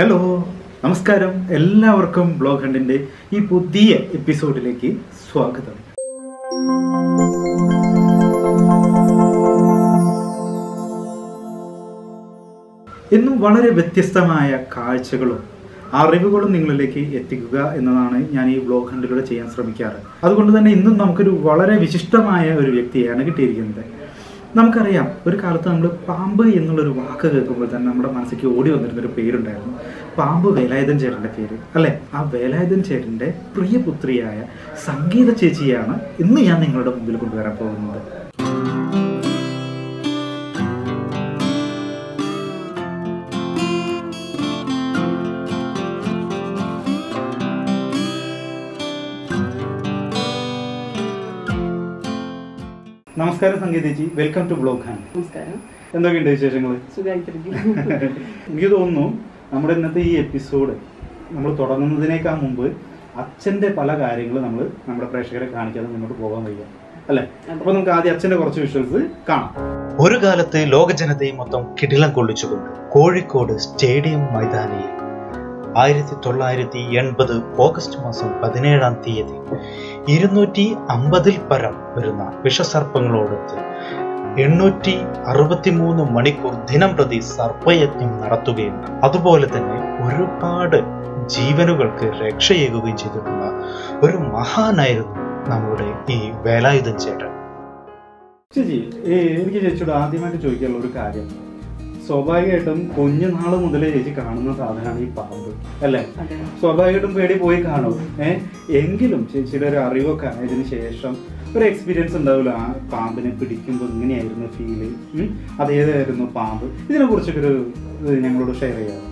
Hello നമസ്കാരം എല്ലാവർക്കും blog ഹണ്ടിന്റെ ഈ പുതിയ എപ്പിസോഡിലേക്ക് സ്വാഗതം എന്നും വളരെ വ്യത്യസ്തമായ കാഴ്ചകളും അറിവുകളും നിങ്ങളിലേക്ക് എത്തിക്കുക എന്നതാണ് ഞാൻ ഈ ബ്ലോഗ് ഹണ്ടിലൂടെ ചെയ്യാൻ ശ്രമിക്കാറ് അതുകൊണ്ട് തന്നെ ഇന്നും നമുക്കൊരു വളരെ വിശിഷ്ടമായ ഒരു വ്യക്തിയാണ് കിട്ടിയിരിക്കുന്നത് നമുക്കറിയാം ഒരു കാലത്ത് നമ്മൾ പാമ്പ് എന്നുള്ളൊരു വാക്ക് കേൾക്കുമ്പോൾ തന്നെ നമ്മുടെ മനസ്സിലേക്ക് ഓടി വന്നിരുന്ന ഒരു പേരുണ്ടായിരുന്നു പാമ്പ് വേലായുധൻ ചേട്ടൻ്റെ പേര് അല്ലെ ആ വേലായുധൻ ചേട്ടൻ്റെ പ്രിയപുത്രിയായ സംഗീത ചേച്ചിയാണ് ഇന്ന് ഞാൻ നിങ്ങളുടെ മുമ്പിൽ കൊണ്ടുവരാൻ പോകുന്നത് നമസ്കാരം സംഗീത ചേച്ചി വെൽക്കം ടു ബ്ലോഗ് ഹാൻ നമസ്കാരം എന്തൊക്കെയുണ്ട് വിശേഷങ്ങൾ സുഖമായിട്ടിരിക്കുന്നു എനിക്ക് തോന്നുന്നു നമ്മുടെ ഇന്നത്തെ ഈ എപ്പിസോഡ് നമ്മൾ തുടങ്ങുന്നതിനേക്കാൾ മുമ്പ് അച്ഛന്റെ പല കാര്യങ്ങളും നമ്മൾ നമ്മുടെ പ്രേക്ഷകരെ കാണിക്കാതെ മുന്നോട്ട് പോകാൻ വയ്യ അല്ലേ അപ്പൊ നമുക്ക് ആദ്യം അച്ഛന്റെ കുറച്ച് വിഷ്വൽസ് കാണാം ഒരു കാലത്ത് ലോക ജനതയെ മൊത്തം കിടിലം കൊള്ളിച്ചുകൊണ്ട് കോഴിക്കോട് സ്റ്റേഡിയം മൈതാനിയിൽ ആയിരത്തി തൊള്ളായിരത്തി എൺപത് ഓഗസ്റ്റ് മാസം പതിനേഴാം തീയതി ഇരുന്നൂറ്റി അമ്പതിൽ പരം വരുന്ന വിഷസർപ്പങ്ങളോടൊത്ത് എണ്ണൂറ്റി അറുപത്തിമൂന്ന് മണിക്കൂർ ദിനം പ്രതി സർപ്പയജ്ഞം നടത്തുകയും അതുപോലെ തന്നെ ഒരുപാട് ജീവനുകൾക്ക് രക്ഷയേകുകയും ചെയ്തിട്ടുള്ള ഒരു മഹാനായിരുന്നു നമ്മുടെ ഈ വേലായുധൻ ചേട്ടൻ ചേച്ചി ഏ, എനിക്ക് ചേച്ചിയോട് ആദ്യമായിട്ട് ചോദിക്കാനുള്ള ഒരു കാര്യം സ്വാഭാവികമായിട്ടും കുഞ്ഞുനാള് മുതലേ ചേച്ചി കാണുന്ന സാധനമാണ് ഈ പാമ്പ് അല്ലേ അതെ സ്വാഭാവികമായിട്ടും പേടി പോയി കാണും ഏഹ് എങ്കിലും ചേച്ചിയുടെ ഒരു അറിവൊക്കെ ആയതിനു ശേഷം ഒരു എക്സ്പീരിയൻസ് ഉണ്ടാവില്ല ആ പാമ്പിനെ പിടിക്കുമ്പോൾ ഇങ്ങനെയായിരുന്നു ഫീല് അതേതായിരുന്നു പാമ്പ് ഇതിനെ കുറിച്ചൊക്കെ ഒരു ഇത് ഞങ്ങളോട് ഷെയർ ചെയ്യാം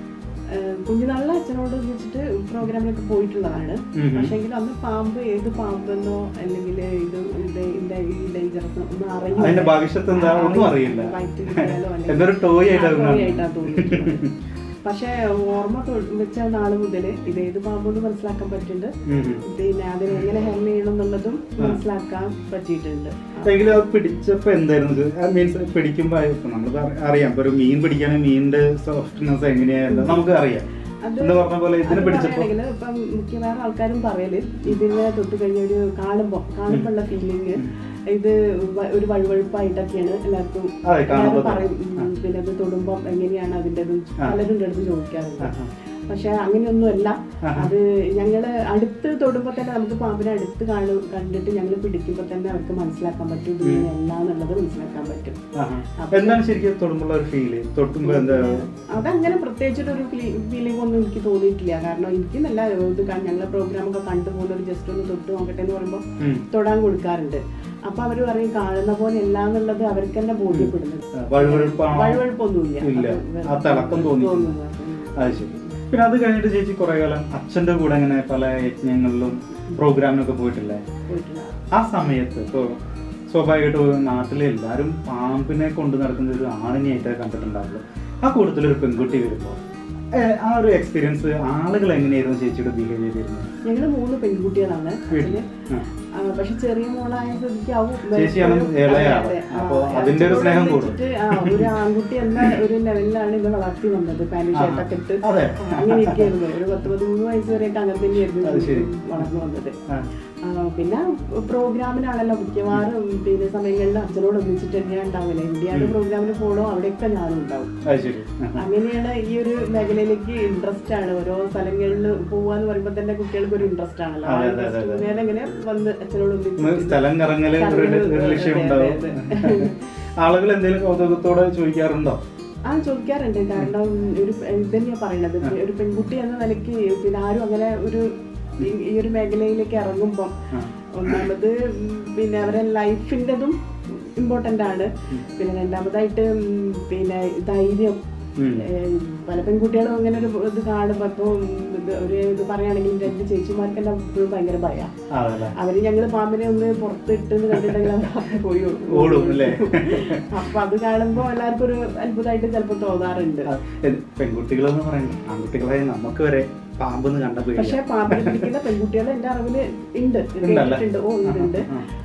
ഏഹ് കുഞ്ഞുനാളിലെ അച്ഛനോട് വെച്ചിട്ട് പ്രോഗ്രാമിലൊക്കെ പോയിട്ടുള്ളതാണ് ഉം. പക്ഷെങ്കിൽ അന്ന് പാമ്പ് ഏത് പാമ്പെന്നോ അല്ലെങ്കിൽ ഇത് ഇത് ഇതിന്റെ ഈ ഡേഞ്ചറസ് ഒന്നും അറിയില്ല അതിന്റെ ഭവിഷ്യത്ത് എന്താ ഒന്നും അറിയില്ല വയറ്റിൽ കയറിയാലോ അല്ലെങ്കിൽ- എന്തൊരു ടോയ് ആ, ആയിട്ടാണ് toy ആയിട്ടാ തോന്നിയിട്ടുള്ളത്. പക്ഷെ ഓർമ്മ തൊ- വെച്ച നാള് മുതൽ ഇത് ഏത് പാമ്പെന്ന് മനസ്സിലാക്കാൻ പറ്റുന്നുണ്ട് പിന്നെ അതിനെ എങ്ങനെ ഹാൻഡിൽ ചെയ്യണം എന്നുള്ളതും മനസ്സിലാക്കാൻ പറ്റിയിട്ടുണ്ട് എങ്കിലും അത് പിടിച്ചപ്പോ എന്തായിരുന്നു മീൻസ് പിടിക്കുമ്പോ ഇപ്പൊ നമ്മൾ അറിയാം ഇപ്പൊ ഒരു മീൻ പിടിക്കുകയാണെങ്കിൽ മീനിന്റെ സോഫ്റ്റ്നെസ് എങ്ങനെയായിരുന്നു നമുക്ക് അറിയാം അത് എന്ന് പറഞ്ഞ പോലെ ഇതിനെ അത് പിടിച്ചപ്പോ പറയുകയാണെങ്കില് ഇപ്പം മിക്കവാറും ആൾക്കാരും പറയല് ഇതിനെ തൊട്ട് കഴിഞ്ഞ ഒരു കാണുമ്പോ കാണുമ്പോ ഉള്ള ഫീലിംഗ് ഇത് വ- ഒരു വഴുവഴുപ്പായിട്ടൊക്കെയാണ് എല്ലാവർക്കും അതെ, കാണുമ്പോ എല്ലാവരും പറയും ഉം, പിന്നെ അത് തൊടുമ്പോ എങ്ങനെയാണ് അതിന്റെ പലരും അടുത്ത് ചോദിക്കാറുണ്ട് പക്ഷെ അങ്ങനെയൊന്നുമല്ല അത് ഞങ്ങള് അടുത്ത് തൊടുമ്പോ തന്നെ നമുക്ക് പാമ്പിനെ അടുത്ത് കാണു കണ്ടിട്ട് ഞങ്ങൾ പിടിക്കുമ്പോ തന്നെ അവർക്ക് മനസ്സിലാക്കാൻ പറ്റും ഇത് ഇങ്ങനെയല്ല എന്നുള്ളത് മനസ്സിലാക്കാൻ പറ്റും ആഹാ. എന്താണ് ശരിക്കും തൊടുമ്പുള്ള ഒരു ഫീല് തൊട്ടുമ്പോ എന്താ അതങ്ങനെ പ്രത്യേകിച്ചൊരു ഫീലിംഗ് ഒന്നും എനിക്ക് തോന്നിയിട്ടില്ല കാരണം എനിക്ക് നല്ല ഇത് ഞങ്ങളെ പ്രോഗ്രാം ഒക്കെ കണ്ടുപോലെ ഒരു ജസ്റ്റ് ഒന്ന് തൊട്ട് നോക്കട്ടെ എന്ന് പറയുമ്പോൾ ഉം. തൊടാൻ കൊടുക്കാറുണ്ട് അപ്പൊ അവര് പറയും കാണുന്ന പോലെ അല്ല എന്നുള്ളത് അവർക്ക് തന്നെ ബോധ്യപ്പെടുന്നത് വഴുവഴുപ്പാണോ വഴുവഴുപ്പൊന്നുമില്ല ഇല്ല. അത് ആ തിളക്കം തോന്നിയില്ല. തോന്നുന്നു. ഉം. അത് ശരി പിന്നെ അത് കഴിഞ്ഞിട്ട് ചേച്ചി കുറെ കാലം അച്ഛന്റെ കൂടെ ഇങ്ങനെ പല യജ്ഞങ്ങളിലും പ്രോഗ്രാമിനൊക്കെ പോയിട്ടില്ലേ പോയിട്ടില്ല ആ സമയത്ത് ഇപ്പോ സ്വാഭാവികമായിട്ട് നാട്ടിലെ എല്ലാവരും പാമ്പിനെ കൊണ്ട് നടക്കുന്ന ഒരു ആണിനെയായിട്ട് കണ്ടിട്ടുണ്ടാവുള്ളൂ ആ കൂട്ടത്തിൽ ഒരു പെൺകുട്ടി വരുമ്പോ ഏ, ആ ഒരു എക്സ്പീരിയൻസ് ആളുകൾ എങ്ങനെയായിരുന്നു ചേച്ചിയുടെ ബിഹേവ് ചെയ്തിരുന്നത് ഞങ്ങള് മൂന്ന് പെൺകുട്ടികളാണ് വീട്ടില് അതില് ആ. ആ, പക്ഷെ ചെറിയ മോളായ സ്ഥിതിക്കാവും ചേച്ചിയാണ് ഇളയാള്. അപ്പൊ അതിന്റെ ഒരു സ്നേഹം കൂടും. ഒരു ആൺകുട്ടി എന്ന ഒരു ലെവലിലാണ് ഇത് വളർത്തി വന്നത് പാന്റ് ഷർട്ടൊക്കെ ഇട്ട് അതെ ആ, അങ്ങനെയൊക്കെയായിരുന്നു ഒരു പത്ത് പതിമൂന്ന് വയസ്സ് വരെയൊക്കെ അങ്ങനെ അത് ശരി. തന്നെയായിരുന്നു വളർന്നു വന്നത് ആ. ആ, പിന്നെ പ്രോഗ്രാമിനാണല്ലോ മിക്കവാറും പിന്നെ സമയങ്ങളിൽ അച്ഛനോട് ഒന്നിച്ചിട്ട് തന്നെയാണ് ഉണ്ടാവില്ല ഇന്ത്യയുടെ പ്രോഗ്രാമിന് പോകണോ അവിടെയൊക്കെ ഞാനും ഉണ്ടാവും അത് ശരി ആ. അങ്ങനെയാണ് ഈ ഒരു മേഖലയിലേക്ക് ഇൻട്രസ്റ്റ് ആണ് ഓരോ സ്ഥലങ്ങളിൽ പോവാന്ന് പറയുമ്പോൾ തന്നെ കുട്ടികൾക്ക് ഒരു ഇൻട്രസ്റ്റ് ആണല്ലോ ആ അതെ, അതെ, അതെ, interest ഞാൻ അങ്ങനെ വന്ന് അച്ഛനോട് ഒന്ന് ഒന്നിച്ചിട്ട് സ്ഥലം കറങ്ങല് ഒരു കറങ്ങല്, ഒരു ലക്ഷ്യം അതെ, ഉണ്ടാവും അതെ, അതെ. ആളുകൾ എന്തെങ്കിലും കൗതുകത്തോടെ ചോദിക്കാറുണ്ടോ ആ ചോദിക്കാറുണ്ട് കാരണം ഒരു ഇത് തന്നെയാ പറയണത് ഒരു പെൺകുട്ടി എന്ന നിലയ്ക്ക് പിന്നെ ആരും അങ്ങനെ ഒരു ഈ- ഈ ഒരു മേഖലയിലേക്ക് ഇറങ്ങുമ്പം ആ. ഒന്നാമത് ഉം പിന്നെ അവരെ ലൈഫിൻ്റെതും ഇമ്പോർട്ടൻ്റ് ആണ് പിന്നെ രണ്ടാമതായിട്ട് ഉം പിന്നെ ധൈര്യം ഉം. ഏഹ് പല പെൺകുട്ടികളും അങ്ങനെ ഒരു ഇത് കാണുമ്പോൾ ഇപ്പോൾ ഇത് ഒരു ഇത് പറയുകയാണെങ്കിൽ രണ്ട് ചേച്ചിമാർക്ക് എല്ലാം എപ്പോഴും ഭയങ്കര ഭയമാണ് അതല്ലേ അവര് ഞങ്ങള് പാമ്പിനെ ഒന്ന് പുറത്തിട്ട് കണ്ടിട്ടുണ്ടെങ്കിൽ അവർ പോയി ഓടും അല്ലേ? അപ്പൊ അത് കാണുമ്പോ എല്ലാവർക്കും ഒരു അത്ഭുതമായിട്ട് ചിലപ്പോ തോന്നാറുണ്ട് പെൺകുട്ടികളെന്ന് പറയുന്നത് ആൺകുട്ടികളെ നമുക്ക് വരെ പാമ്പെന്ന് കണ്ട പക്ഷെ പേടിയാ പാമ്പിനെ പിടിക്കുന്ന പെൺകുട്ടികൾ എന്റെ അറിവില് ഉണ്ട് ഉണ്ടല്ലേ? കേട്ടിട്ടുണ്ട് ഓ ഉണ്ട് ആ, ആ.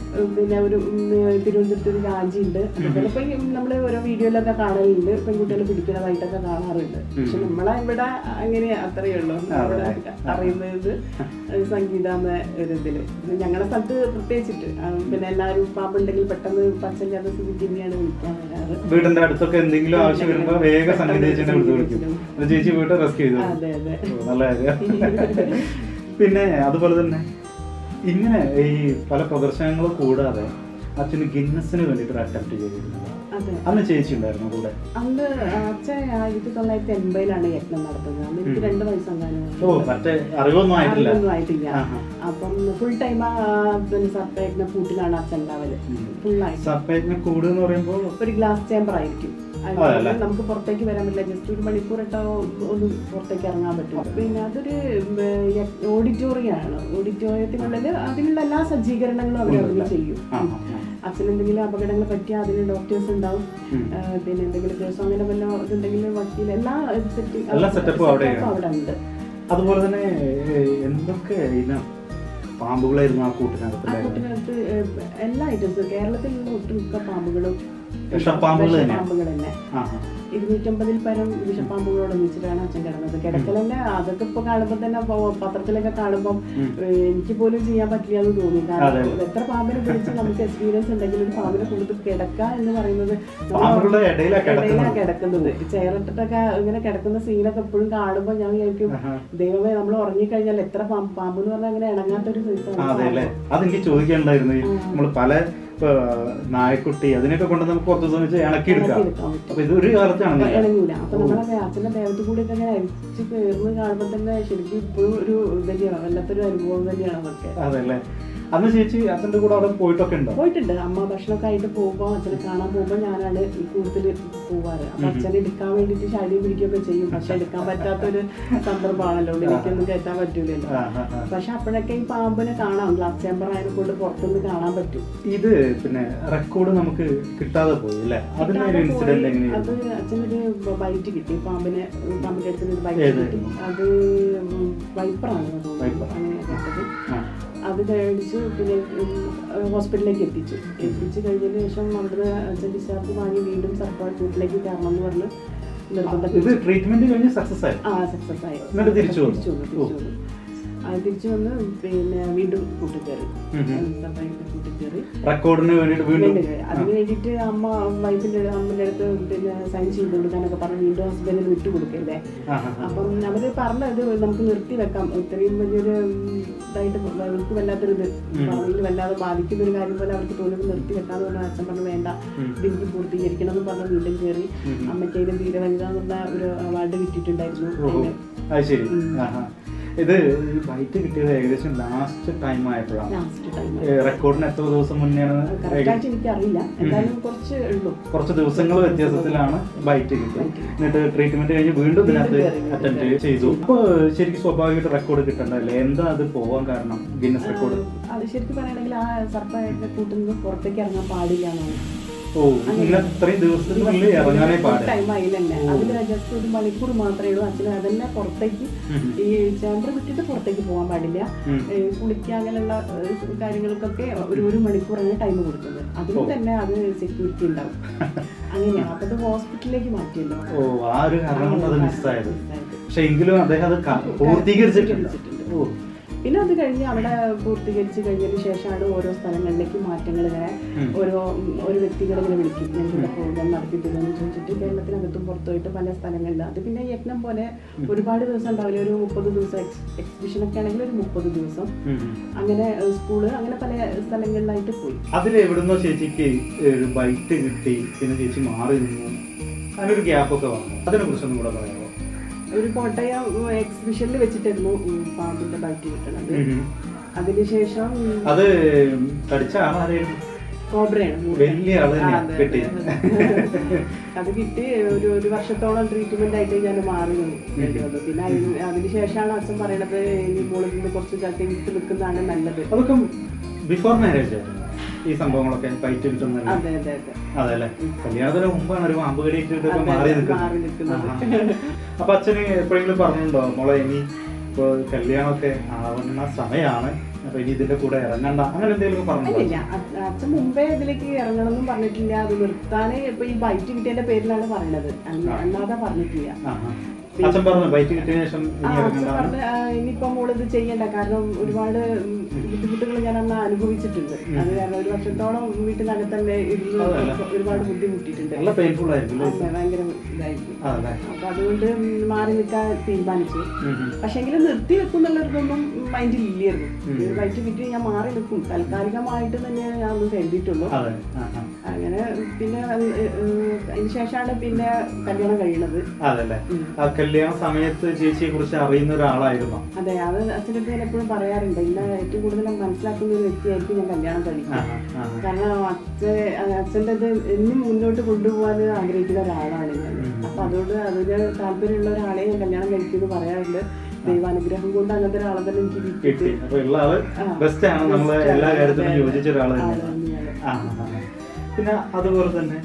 ഉം, പിന്നെ ഒരു ഉം, തിരുവനന്തപുരത്ത് ഒരു രാജിയുണ്ട് അതുപോലെ ഇപ്പൊ നമ്മൾ ഓരോ വീഡിയോയിലൊക്കെ കാണലുണ്ട് പെൺകുട്ടികൾ പിടിക്കുന്നതായിട്ടൊക്കെ കാണാറുണ്ട് പക്ഷെ നമ്മളെ ഇവിടെ അങ്ങനെ അത്രയേ ഉള്ളൂ നമ്മളെ അറിയുന്നത് സംഗീത എന്ന ഒരു ഇതില് ഇത് ഞങ്ങളുടെ സ്ഥലത്ത് പ്രത്യേകിച്ചിട്ട് ആ, പിന്നെ എല്ലാവരും പാമ്പുണ്ടെങ്കിൽ പെട്ടെന്ന് പച്ചഞ്ചാത സ്ഥിതിക്ക് തന്നെയാണ് വിളിക്കാൻ വരാറ് വീടിന്റെ അടുത്തൊക്കെ എന്തെങ്കിലും ആവശ്യം വരുമ്പോ വേഗം സംഗീത ചേച്ചിനെ വിളിച്ചു വിളിക്കും അത് ചേച്ചി വീട്ടിൽ റെസ്ക്യൂ ചെയ്തു അതെ അതെ ഓ, നല്ല കാര്യം പിന്നെ അതുപോലെ തന്നെ ഇങ്ങനെ ഈ പല പ്രദർശനങ്ങളും കൂടാതെ അച്ഛന് ഗിന്നസിന് വേണ്ടിയിട്ട് ഒരു അറ്റംപ്റ്റ് ചെയ്തിരുന്നത് അതെ അന്ന് ചേച്ചി ഉണ്ടായിരുന്നു കൂടെ അന്ന് അച്ഛൻ ആയിരത്തി തൊള്ളായിരത്തി എൺപതിലാണ് യജ്ഞം നടത്തുന്നത് അന്ന് എനിക്ക് രണ്ട് വയസ്സെങ്ങാനും ഓ മറ്റേ അറിവൊന്നും ആയിട്ടില്ല അറിവൊന്നും ആയിട്ടില്ല ആഹാ. അപ്പം ഫുൾ ടൈം പിന്നെ സർപ്പയജ്ഞ കൂട്ടിലാണ് അച്ഛൻ ഉണ്ടാവല് ഫുള്ളായിട്ട് സപ്പേറ്റിന് കൂട് എന്ന് പറയുമ്പോ ഒരു ഗ്ലാസ് ചേമ്പർ ആയിരിക്കും അതല്ലേ? അതിനുള്ളിൽ നമുക്ക് പുറത്തേക്ക് വരാൻ പറ്റില്ല ജസ്റ്റ് ഒരു മണിക്കൂർ ഇട്ടോ ഒന്ന് പുറത്തേക്ക് ഇറങ്ങാൻ പറ്റും പിന്നെ അതൊരു ഓഡിറ്റോറിയം ആണ് ഓഡിറ്റോറിയത്തിനുള്ളിൽ അതിനുള്ള എല്ലാ സജ്ജീകരണങ്ങളും അവർ അതിൽ ചെയ്യും ആ, ആ, ആ. അച്ഛന് എന്തെങ്കിലും അപകടങ്ങൾ പറ്റിയാൽ അതിന് ഡോക്ടേഴ്സ് ഉണ്ടാവും ഉം. ആ, പിന്നെ എന്തെങ്കിലും കേസോ അങ്ങനെ വല്ല ഇതുണ്ടെങ്കിൽ വക്കീൽ എല്ലാ സെറ്റ് എല്ലാ setup ഉം അവിടെയാണ്. അവിടെ ഉണ്ട് അതുപോലെ തന്നെ ഏ, എന്തൊക്കെ ഇനം പാമ്പുകളായിരുന്നു ആ ആ കൂട്ടിനകത്തുണ്ടായിരുന്നത് കുട്ടികൾക്ക് എല്ലാ ഐറ്റംസും കേരളത്തിലുള്ള ഒട്ടുമിക്ക പാമ്പുകളും വിഷപ്പാമ്പുകൾ തന്നെ വിഷപ്പാമ്പുകൾ തന്നെ ആ ആ. ഇരുന്നൂറ്റമ്പതിൽ പരം വിഷപ്പാമ്പുകളോട് ഒന്നിച്ചിട്ടാണ് അച്ഛൻ കിടന്നത് കിടക്കലെന്നെ അതൊക്കെ ഇപ്പൊ കാണുമ്പോൾ തന്നെ പ- പത്രത്തിലൊക്കെ കാണുമ്പോൾ എനിക്ക് പോലും ചെയ്യാൻ പറ്റില്ല എന്ന് തോന്നി കാരണം എത്ര പാമ്പിനെ പിടിച്ച് നമുക്ക് എക്സ്പീരിയൻസ് ഉണ്ടെങ്കിൽ ഒരു പാമ്പിനെ കൊടുത്ത് കിടക്ക എന്ന് പറയുന്നത് നമ്മൾ പാമ്പുകളുടെ ഇടയിലാ കിടക്കുന്നത് ഇടയിലാ കിടക്കുന്നത് ചെയറിട്ടിട്ടൊക്കെ ഇങ്ങനെ കിടക്കുന്ന സീനൊക്കെ എപ്പോഴും കാണുമ്പോൾ ഞാൻ വിചാരിക്കും ആഹാ. ദൈവമേ നമ്മൾ ഉറങ്ങിക്കഴിഞ്ഞാൽ എത്ര പാമ്പ് പാമ്പ് എന്ന് പറഞ്ഞാൽ അങ്ങനെ ഇണങ്ങാത്തൊരു ആ, സൈസാണ് അതെ അല്ലേ അതെനിക്ക് ചോദിക്കാനുണ്ടായിരുന്നു ഈ നമ്മൾ പല ഇപ്പൊ നായക്കുട്ടി അതിനൊക്കെ കൊണ്ട് നമുക്ക് കുറച്ച് ദിവസം വെച്ച് ഇണക്കിയെടുക്കാം ഇണക്കിയെടുക്കാൻ പറ്റും. അപ്പൊ ഇത് ഒരു കാലത്താണെന്നില്ല ഇണങ്ങൂല അപ്പൊ നമ്മളെ അച്ഛന്റെ ദേവത്തിൽ കൂടി ഒക്കെ ഇങ്ങനെ അരിച്ച് കയറുന്ന കാണുമ്പോൾ തന്നെ ശരിക്കും ഇപ്പോഴും ഒരു ഇത് തന്നെയാണ് വല്ലാത്തൊരു അനുഭവം തന്നെയാണ് അതൊക്കെ അതല്ലേ അന്ന് ചേച്ചി അച്ഛന്റെ കൂടെ അവിടെ പോയിട്ടൊക്കെ ഉണ്ടോ പോയിട്ടുണ്ട് അമ്മ ഭക്ഷണമൊക്കെ ആയിട്ട് പോകുമ്പോൾ അച്ഛനെ കാണാൻ പോകുമ്പോൾ ഞാനാണ് ഈ കൂടുതൽ പോവാറ് അപ്പൊ അച്ഛനെ എടുക്കാൻ വേണ്ടിയിട്ട് ചടി പിടിക്കുകയൊക്കെ ചെയ്യും പക്ഷെ എടുക്കാൻ പറ്റാത്തൊരു സന്ദർഭമാണല്ലോ എനിക്കൊന്നും കയറ്റാൻ പറ്റൂലല്ലോ ആ, ആ, ആ. പക്ഷെ അപ്പോഴൊക്കെ ഈ പാമ്പിനെ കാണാം ഗ്ലാസ് ചേമ്പർ ആയതിനെ കൊണ്ട് പുറത്തുനിന്ന് കാണാൻ പറ്റും ഇത് പിന്നെ റെക്കോർഡ് നമുക്ക് കിട്ടാതെ പോയി അല്ലേ അതിന്റെ ഒരു ഇൻസിഡന്റ് അത് എങ്ങനെയായിരുന്നു അച്ഛനൊരു ബൈറ്റ് കിട്ടി പാമ്പിനെ പാമ്പിന്റെ അടുത്ത് ഒരു ബൈറ്റ് കിട്ടി ഏതായിരുന്നു? അത് വൈപ്പറാണ് തോന്നുന്നു വൈപ്പർ. അങ്ങനെ കേട്ടത് ആ. അത് കഴിച്ചു പിന്നെ ഉം, ഹോസ്പിറ്റലിലേക്ക് എത്തിച്ചു എത്തിച്ചു കഴിഞ്ഞതിന് ശേഷം അവിടുന്ന് അച്ഛൻ ഡിസ്ചാർജ് വാങ്ങി വീണ്ടും സർക്കാർ വീട്ടിലേക്ക് കയറണം എന്ന് പറഞ്ഞ് നിർബന്ധം ഇത് ട്രീറ്റ്മെന്റ് കഴിഞ്ഞ് സക്സസ് ആയി ആ സക്സസ് ആയി എന്നിട്ട് തിരിച്ചു വന്നു? തിരിച്ചു വന്നു തിരിച്ചു വന്നു ആ തിരിച്ചു വന്ന് പിന്നെ വീണ്ടും കൂട്ടി കയറി ഉം ഉം. സർക്കാർ കൂട്ടി കയറി റെക്കോർഡിന് വേണ്ടിയിട്ട് വീണ്ടും വേണ്ടി വരും. അതിന് വേണ്ടിയിട്ട് അമ്മ വൈഫിന്റെ അമ്മന്റെ അടുത്ത് പിന്നെ സൈൻ ചെയ്ത് കൊടുക്കാനൊക്കെ പറഞ്ഞ് വീണ്ടും ഹസ്ബൻഡിന് വിട്ടു കൊടുക്കല്ലേ ആ, ആ, ആ. അപ്പം അവര് പറഞ്ഞത് നമുക്ക് നിർത്തി വെക്കാം ഇത്രയും വലിയൊരു ഉം, ഇതായിട്ട് അവർക്ക് വല്ലാത്തൊരു ഇത് ഭാവിയിൽ വല്ലാതെ ബാധിക്കുന്ന ഒരു കാര്യം പോലെ അവർക്ക് തോന്നുമ്പോൾ നിർത്തി വെക്കാന്ന് പറഞ്ഞ അച്ഛൻ പറഞ്ഞു വേണ്ട ഇത് എനിക്ക് പൂർത്തീകരിക്കണം എന്ന് പറഞ്ഞ് വീണ്ടും കയറി അമ്മയ്ക്ക് അതിന് ധീരവനിത എന്നുള്ള ഒരു അവാർഡ് കിട്ടിയിട്ടുണ്ടായിരുന്നു ഓഹോ. അതിന് അത് ശരി ആഹാ. ഇത് ഈ ബൈറ്റ് കിട്ടിയത് ഏകദേശം ലാസ്റ്റ് ടൈം ആയപ്പോഴാണ് ലാസ്റ്റ് ടൈം റെക്കോർഡിന് എത്ര ദിവസം മുന്നെയാണ് കറക്റ്റായിട്ട് എനിക്കറിയില്ല എന്തായാലും കുറച്ച് ഉള്ളൂ കുറച്ച് ദിവസങ്ങൾ വ്യത്യാസത്തിലാണ് ബൈറ്റ് കിട്ടിയത് എന്നിട്ട് ട്രീറ്റ്മെന്റ് കഴിഞ്ഞ് വീണ്ടും ഇതിനകത്ത് കയറി, വീണ്ടും അറ്റൻഡ് ചെയ്തു അപ്പൊ ശരിക്കും സ്വാഭാവികമായിട്ട് റെക്കോർഡ് കിട്ടണ്ടല്ലേ എന്താ അത് പോവാൻ കാരണം ഗിന്നസ് റെക്കോർഡ് അത് ശരിക്കും പറയുകയാണെങ്കിൽ ആ സർക്കാരിന്റെ കൂട്ടുന്നത് പുറത്തേക്ക് ഇറങ്ങാൻ പാടില്ല എന്നാണ് ഓ ഇങ്ങനെ ഇത്രയും ദിവസത്തിനുള്ളിൽ ഇറങ്ങാനേ പാടില്ല ടൈം ആയില്ലന്നെ അതിൽ ജസ്റ്റ് ഒരു മണിക്കൂർ മാത്രമേ ഉള്ളൂ അച്ഛന് അതന്നെ പുറത്തേക്ക് ഈ ചേമ്പർ വിട്ടിട്ട് പുറത്തേക്ക് പോകാൻ പാടില്ല ഉം. ഏ, കുളിക്കുക അങ്ങനെയുള്ള ഏ, കാര്യങ്ങൾക്കൊക്കെ ഒരു ഒരു മണിക്കൂറാണ് ടൈം കൊടുക്കുന്നത് അതിന് തന്നെ അത് സെക്യൂരിറ്റി ഉണ്ടാവും അങ്ങനെയാണ് അപ്പൊ അത് ഹോസ്പിറ്റലിലേക്ക് മാറ്റിയല്ലോ ഓ ആ ഒരു കാരണം കൊണ്ട് അത് മിസ്സായത് മിസ്സായത്. പക്ഷെ എങ്കിലും അദ്ദേഹം അത് ക- പൂർത്തീകരിച്ചിട്ടുണ്ട് പൂർത്തീകരിച്ചിട്ടുണ്ട്. ഓ പിന്നെ അത് കഴിഞ്ഞ് അവിടെ പൂർത്തീകരിച്ച് കഴിഞ്ഞതിന് ശേഷമാണ് ഓരോ സ്ഥലങ്ങളിലേക്ക് മാറ്റങ്ങൾ ഇങ്ങനെ ഓരോ ഉം, ഓരോ വ്യക്തികളെ ഇങ്ങനെ വിളിക്കും ഞങ്ങളുടെ പ്രോഗ്രാം നടത്തി തരുമെന്ന് ചോദിച്ചിട്ട് കേരളത്തിനകത്തും പുറത്തുപോയിട്ട് പല സ്ഥലങ്ങളിൽ അത് പിന്നെ യജ്ഞം പോലെ ഒരുപാട് ദിവസം ഉണ്ടാവില്ല ഒരു മുപ്പത് ദിവസം എക്സിബിഷൻ ഒക്കെ ആണെങ്കിൽ ഒരു മുപ്പത് ദിവസം ഉം. അങ്ങനെ ഏഹ്, സ്കൂള് അങ്ങനെ പല സ്ഥലങ്ങളിലായിട്ട് പോയി അതിൽ എവിടുന്നോ ചേച്ചിക്ക് ഒരു ബൈറ്റ് കിട്ടി പിന്നെ ചേച്ചി മാറി നിന്നു അതിനൊരു ഗ്യാപ്പൊക്കെ വന്നു അതിനെ കുറിച്ചൊന്നും കൂടെ പറയാമോ ഒരു കോട്ടയം എക്സിബിഷനിൽ വെച്ചിട്ടായിരുന്നു ഉം, പാമ്പിന്റെ ബൈറ്റ് കിട്ടണത് ഉം. അതിനുശേഷം ഉം, അത് തടിച്ച ആളാരായിരുന്നു കോബ്രയാണ് വലിയ ആള് ആ, തന്നെ അതെ, കിട്ടി അതെ. അത് കിട്ടി ഒരു ഒരു വർഷത്തോളം ട്രീറ്റ്മെന്റ് ആയിട്ട് ഞാൻ മാറി വേണ്ടി വന്നു പിന്നെ അതിന് അതിനുശേഷമാണ് അച്ഛൻ പറയണത് ഈ മുകളിൽ നിന്ന് കുറച്ച് ചട്ടി വിട്ട് നിൽക്കുന്നതാണ് നല്ലത് അതൊക്കെ ബിഫോർ മാരേജ് ആയിരുന്നു ഈ സംഭവങ്ങളൊക്കെ ബൈറ്റ് കിട്ടുന്നത് അതെ അതെ അതെ അതെ അല്ലേ കല്യാണത്തിന് മുമ്പാണ് ഒരു പാമ്പ് കടിയിട്ടൊക്കെ അതെ, മാറി മാറി നിൽക്കുന്നത്. നിൽക്കുന്നത് ആഹാ. അപ്പൊ അച്ഛന് എപ്പോഴെങ്കിലും പറഞ്ഞിട്ടുണ്ടോ മോളെ ഇനി ഇപ്പൊ കല്യാണമൊക്കെ ആവുന്ന സമയമാണ് അപ്പൊ ഇനി ഇതിന്റെ കൂടെ ഇറങ്ങണ്ട അങ്ങനെ എന്തെങ്കിലും പറഞ്ഞു അല്ലില്ല അ- അച്ഛൻ മുമ്പേ ഇതിലേക്ക് ഇറങ്ങണമെന്നും പറഞ്ഞിട്ടില്ല അത് നിർത്താന് ഇപ്പൊ ഈ ബൈറ്റ് കിട്ടിയതിന്റെ പേരിലാണ് പറയണത് അല്ല- അല്ലാതെ പറഞ്ഞിട്ടില്ല അച്ഛൻ പറഞ്ഞു ബൈറ്റ് കിട്ടിയ ശേഷം ആ, ഇനി അച്ഛൻ ഇറങ്ങണ്ട പറഞ്ഞ് ആ, ഇനിയിപ്പോ മോള് ഇത് ചെയ്യണ്ട കാരണം ഒരുപാട് ബുദ്ധിമുട്ടുകൾ ഞാൻ അന്ന് അനുഭവിച്ചിട്ടുണ്ട് അത് കാരണം ഒരു വർഷത്തോളം വീട്ടിനകത്ത് തന്നെ ഇരുന്ന് അതല്ല. ഒരുപാട് ബുദ്ധിമുട്ടിയിട്ടുണ്ട് നല്ല പെയിൻഫുൾ ആയിരിക്കും അല്ലേ? അതെ, ഭയങ്കര ഇതായിരുന്നു അതല്ലേ അപ്പൊ അതുകൊണ്ട് മാറി നിൽക്കാൻ തീരുമാനിച്ചു ഉം, ഉം. പക്ഷെങ്കിൽ നിർത്തി വെക്കും എന്നുള്ളൊരിതൊന്നും മൈൻഡിൽ ഇല്ലായിരുന്നു ഉം. ഈ വൈറ്റ് കിട്ടി ഞാൻ മാറി നിൽക്കും താൽക്കാലികമായിട്ട് തന്നെ ഞാൻ ഒന്ന് കരുതിയിട്ടുള്ളൂ അതെ ആ, ആ. അങ്ങനെ പിന്നെ അത് ഏഹ് അതിന് ശേഷമാണ് പിന്നെ കല്യാണം കഴിയുന്നത് അതല്ലേ ഉം. ആ കല്യാണ സമയത്ത് ചേച്ചിയെ കുറിച്ച് അറിയുന്ന ഒരാളായിരുന്നോ അതെ അത് അച്ഛനടുത്ത് ഞാൻ എപ്പോഴും പറയാറുണ്ട് എന്നെ ഏറ്റവും കൂടുതൽ മനസ്സിലാക്കുന്ന ഒരു വ്യക്തിയായിരിക്കും ഞാൻ കല്യാണം കഴിക്കും ആ, ആ, ആ. കാരണം അച്ഛൻ അച്ഛൻ്റെ ഇത് എന്നും മുന്നോട്ട് കൊണ്ടുപോകാൻ ആഗ്രഹിക്കുന്ന ഒരാളാണ് ഞാൻ ഉം. അപ്പൊ അതുകൊണ്ട് അതിന് താല്പര്യമുള്ള ഒരാളെ ഞാൻ കല്യാണം കഴിക്കുമെന്ന് പറയാറുണ്ട് ദൈവാനുഗ്രഹം കൊണ്ട് അങ്ങനത്തെ ഒരാളെ തന്നെ എനിക്ക് കിട്ടി കിട്ടി അപ്പൊ ഉള്ള ആള് ആ. ബെസ്റ്റ് ആണ് നമ്മള് Best ആണ്. എല്ലാ കാര്യത്തിലും അതെ, യോജിച്ച ഒരാൾ അതെ, തന്നെയാണ് തന്നെയാണ്. ആ, ആ, ആ. പിന്നെ അതുപോലെ തന്നെ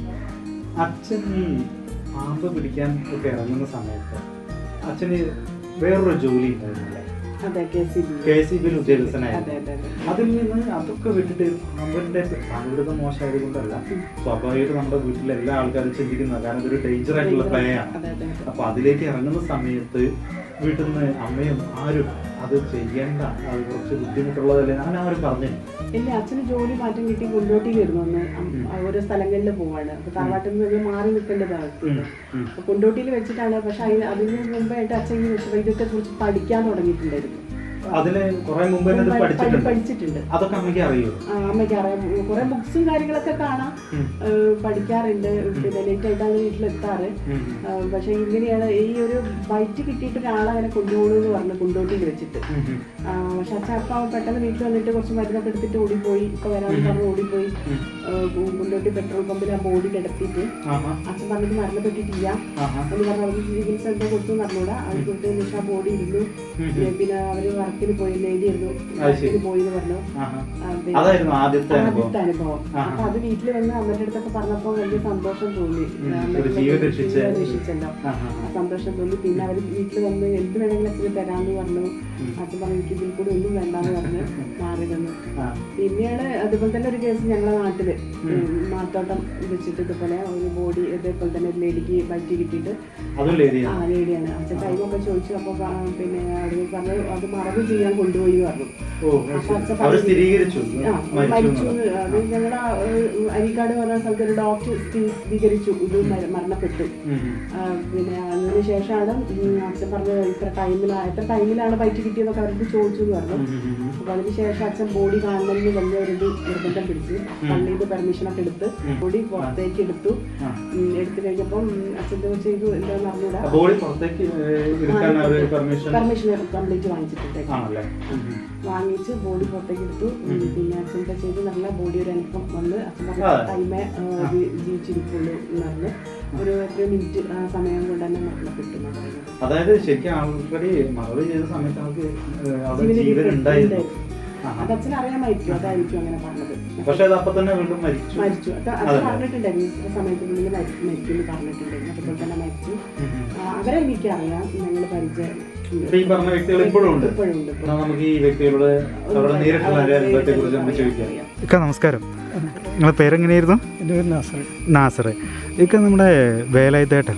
അച്ഛൻ ഈ പാമ്പ് പിടിക്കാൻ ഒക്കെ ഇറങ്ങുന്ന സമയത്ത് അച്ഛന് വേറൊരു ജോലി ഉണ്ടായിരുന്നില്ലേ അതെ K C B K C ബിയിൽ അതെ ഉദ്യോഗസ്ഥനായിരുന്നു അതെ അതെ അതിൽ നിന്ന് അതൊക്കെ വിട്ടിട്ട് പാമ്പിന്റെ പാമ്പിടുത്തം മോശമായത് കൊണ്ടല്ല സ്വാഭാവികമായിട്ട് നമ്മുടെ വീട്ടിലെ എല്ലാ ആൾക്കാരും ചിന്തിക്കുന്നത് കാരണം ഇതൊരു ഡേഞ്ചർ ആയിട്ടുള്ള പ്ലേ ആണ് അതെ അതെ അതെ അപ്പൊ അതിലേക്ക് ഇറങ്ങുന്ന സമയത്ത് വീട്ടിൽ നിന്ന് അമ്മയും ആരും അത് ചെയ്യേണ്ട അത് കുറച്ച് ബുദ്ധിമുട്ടുള്ളതല്ലേ അങ്ങനെ ആരും പറഞ്ഞില്ല ഇല്ല അച്ഛന് ജോലി മാറ്റം കിട്ടി കൊണ്ടോട്ടിയിലായിരുന്നു അന്ന് അം- ഓരോ സ്ഥലങ്ങളിൽ പോവാണ് അപ്പൊ തറവാട്ടിൽ നിന്ന് മാറി നിൽക്കേണ്ടതാണ് ഉം, ഉം. അപ്പൊ കൊണ്ടോട്ടിയിൽ വെച്ചിട്ടാണ് പക്ഷെ അതിന് അതിന് മുമ്പായിട്ട് അച്ഛൻ ഈ വിഷവൈദ്യത്തെ കുറിച്ച് പഠിക്കാൻ തുടങ്ങിയിട്ടുണ്ടായിരുന്നു അതിന് കുറെ മുമ്പ് തന്നെ ഇത് പഠി- പഠിച്ചിട്ടുണ്ട് പഠിച്ചിട്ടുണ്ട് അതൊക്കെ അമ്മയ്ക്ക് അറിയോ ആ, അമ്മയ്ക്ക് അറിയാം കുറെ ബുക്സും കാര്യങ്ങളൊക്കെ കാണാം ഉം. ഏഹ് പഠിക്കാറുണ്ട് പിന്നെ ലേറ്റ് ആയിട്ടാണ് വീട്ടിലെത്താറ് ഉം. ആ, പക്ഷെ ഇങ്ങനെയാണ് ഈ ഒരു ബൈറ്റ് കിട്ടിയിട്ട് ഒരാളെ അങ്ങനെ കൊണ്ടുപോകണമെന്ന് പറഞ്ഞു കൊണ്ടോട്ടിയിൽ വെച്ചിട്ട് ഉം, ഉം. ആ, പക്ഷെ അച്ഛൻ അപ്പ പെട്ടെന്ന് വീട്ടിൽ വന്നിട്ട് കുറച്ച് മരുന്നൊക്കെ എടുത്തിട്ട് ഓടിപ്പോയി ഇപ്പൊ വരാമെന്ന് പറഞ്ഞ് ഓടിപ്പോയി ഉം. കൊണ്ടോട്ടി പെട്രോൾ പമ്പിൽ ആ ബോഡി കിടത്തിയിട്ട് ആഹാ, അച്ഛൻ പറഞ്ഞിട്ട് മരണപ്പെട്ടിട്ടില്ല ആഹാ. എന്ന് പറഞ്ഞ അവർക്ക് ചികിത്സ എന്താ കൊടുത്തു പറഞ്ഞൂടാ അത് കൊടുത്തതിന് ശേഷം ആ ബോഡി ഇരുന്നു ഉം, ഏ, പിന്നെ അവര് വർക്കിന് പോയി ലേഡി ആയിരുന്നു അത് ശരി. വർക്കിന് പോയി എന്ന് പറഞ്ഞു ആഹാ. ആ, പിന്നെ അതായിരുന്നു ആദ്യത്തെ അനുഭവം ആദ്യത്തെ അനുഭവം ആഹാ. അപ്പൊ അത് വീട്ടിൽ വന്ന് അമ്മയുടെ അടുത്തൊക്കെ പറഞ്ഞപ്പോ വലിയ സന്തോഷം തോന്നി ഉം, അമ്മയ്ക്ക് ഒരു ജീവൻ രക്ഷിച്ച- ജീവൻ രക്ഷിച്ചല്ലോ ആഹാ, ആ സന്തോഷം തോന്നി പിന്നെ അവർ വീട്ടിൽ വന്ന് എന്ത് വേണമെങ്കിലും അച്ഛന് തരാമെന്ന് പറഞ്ഞു ഉം. അച്ഛൻ പറഞ്ഞു എനിക്ക് ഇതിൽ കൂടെ ഒന്നും വേണ്ടാന്ന് പറഞ്ഞ് മാറി തന്നു ആ. പിന്നെയാണ് അതുപോലെ തന്നെ ഒരു കേസ് ഞങ്ങളെ നാട്ടില് ഉം, മാത്തോട്ടം വെച്ചിട്ട് ഇതുപോലെ ഒരു ബോഡി ഇതേപോലെ തന്നെ ഒരു ലേഡിക്ക് പറ്റി കിട്ടിയിട്ട് അതും ആ ലേഡിയാണ് ലേഡിയാണ് അച്ഛൻ ടൈമൊക്കെ ചോദിച്ചു അപ്പൊ പ- പിന്നെ അവർ പറഞ്ഞു അത് മറവ് ചെയ്യാൻ കൊണ്ടുപോയി എന്ന് പറഞ്ഞു ഓ അത് അപ്പൊ ശരി. അച്ഛൻ അവര് പറഞ്ഞു, സ്ഥിരീകരിച്ചു ആ, മരിച്ചു മരിച്ചു എന്നുള്ളത്. എന്ന്. അത് ഞങ്ങളുടെ അരിക്കാട് പറഞ്ഞ സ്ഥലത്ത് ഒരു ഡോക്ടർ സ്ഥിരീകരിച്ചു ഇത് മര- മരണപ്പെട്ടു ഉം, ഉം. ആ, പിന്നെ അതിന് ശേഷമാണ് ഉം അച്ഛൻ പറഞ്ഞത് ഇത്ര ടൈമിലാണ് എത്ര ടൈമിലാണ് ബൈറ്റ് കിട്ടിയതൊക്കെ അവർക്ക് ചോദിച്ചു എന്ന് പറഞ്ഞു ഉം, ഉം, ഉം. അപ്പൊ അതിന് ശേഷം അച്ഛൻ ബോഡി കാണണമെന്ന് വലിയ ഒരു ഇത് നിർബന്ധം പിടിച്ച് പള്ളിയിൽ പെർമിഷൻ ഒക്കെ എടുത്ത് ബോഡി പുറത്തേക്ക് എടുത്തു ആ. ഉം, എടുത്തു കഴിഞ്ഞപ്പം ഉം, അച്ഛൻ്റെ ചെയ്തു എന്താന്ന് അറിഞ്ഞൂടാ ആ ബോഡി പുറത്തേക്ക് ഏഹ്, എടുക്കാൻ അവര് പെർമിഷൻ പെർമിഷൻ കംപ്ലീറ്റ് വാങ്ങിച്ചിട്ടുണ്ട് ആണല്ലേ ഉം, ഉം. വാങ്ങിച്ച് ബോഡി പുറത്തേക്ക് എടുത്തു ഉം, പിന്നെ അച്ഛൻ്റെ ചെയ്ത് നല്ല ബോഡി ഒരു അനുഭവം വന്ന് അച്ഛൻ ആ. പറഞ്ഞ ടൈമേ ആ, ജി- ജീവിച്ചിരിക്കുള്ളൂ എന്ന് പറഞ്ഞ് ഒരു എത്ര മിനിറ്റ് ആ സമയം കൊണ്ട് തന്നെ മരണപ്പെട്ടു എന്നാണ് പറയുന്നത് അതായത് ശരിക്കും ആൾക്കാരി മറവ് ചെയ്ത സമയത്ത് നമുക്ക് ഏഹ്, അവിടെ ജീവന് ജീവൻ ഉണ്ടായിരുന്നു ഉണ്ട്. ആഹാ. അത് അച്ഛൻ അറിയാമായിരിക്കും അതായിരിക്കും അങ്ങനെ പറഞ്ഞത് പക്ഷെ അത് അപ്പൊ തന്നെ വീണ്ടും മരിച്ചു മരിച്ചു അത് അതെ. അച്ഛൻ പറഞ്ഞിട്ടുണ്ടായിരുന്നു ഇത്ര സമയത്തിനുള്ളിൽ മരി- മരിക്കും എന്ന് പറഞ്ഞിട്ടുണ്ടായിരുന്നു അതുപോലെ തന്നെ മരിച്ചു ഉം, ഉം. ആ, അവരെ എനിക്കറിയാം ഞങ്ങൾ പരിചയം ഇപ്പൊ ഈ പറഞ്ഞ വ്യക്തികൾ ഇപ്പോഴും ഉണ്ട് ഇപ്പോഴും ഉണ്ട് എന്നാ നമുക്ക് ഈ വ്യക്തികളോട് അവരുടെ നേരിട്ടുള്ള അനുഭവത്തെ കുറിച്ച് നമുക്ക് ചോദിക്കാം ഇക്ക നമസ്കാരം നിങ്ങളെ പേരെങ്ങനെയായിരുന്നു എൻ്റെ പേര് നാസർ നാസർ ഇക്ക നമ്മുടെ വേലായുധേട്ടൻ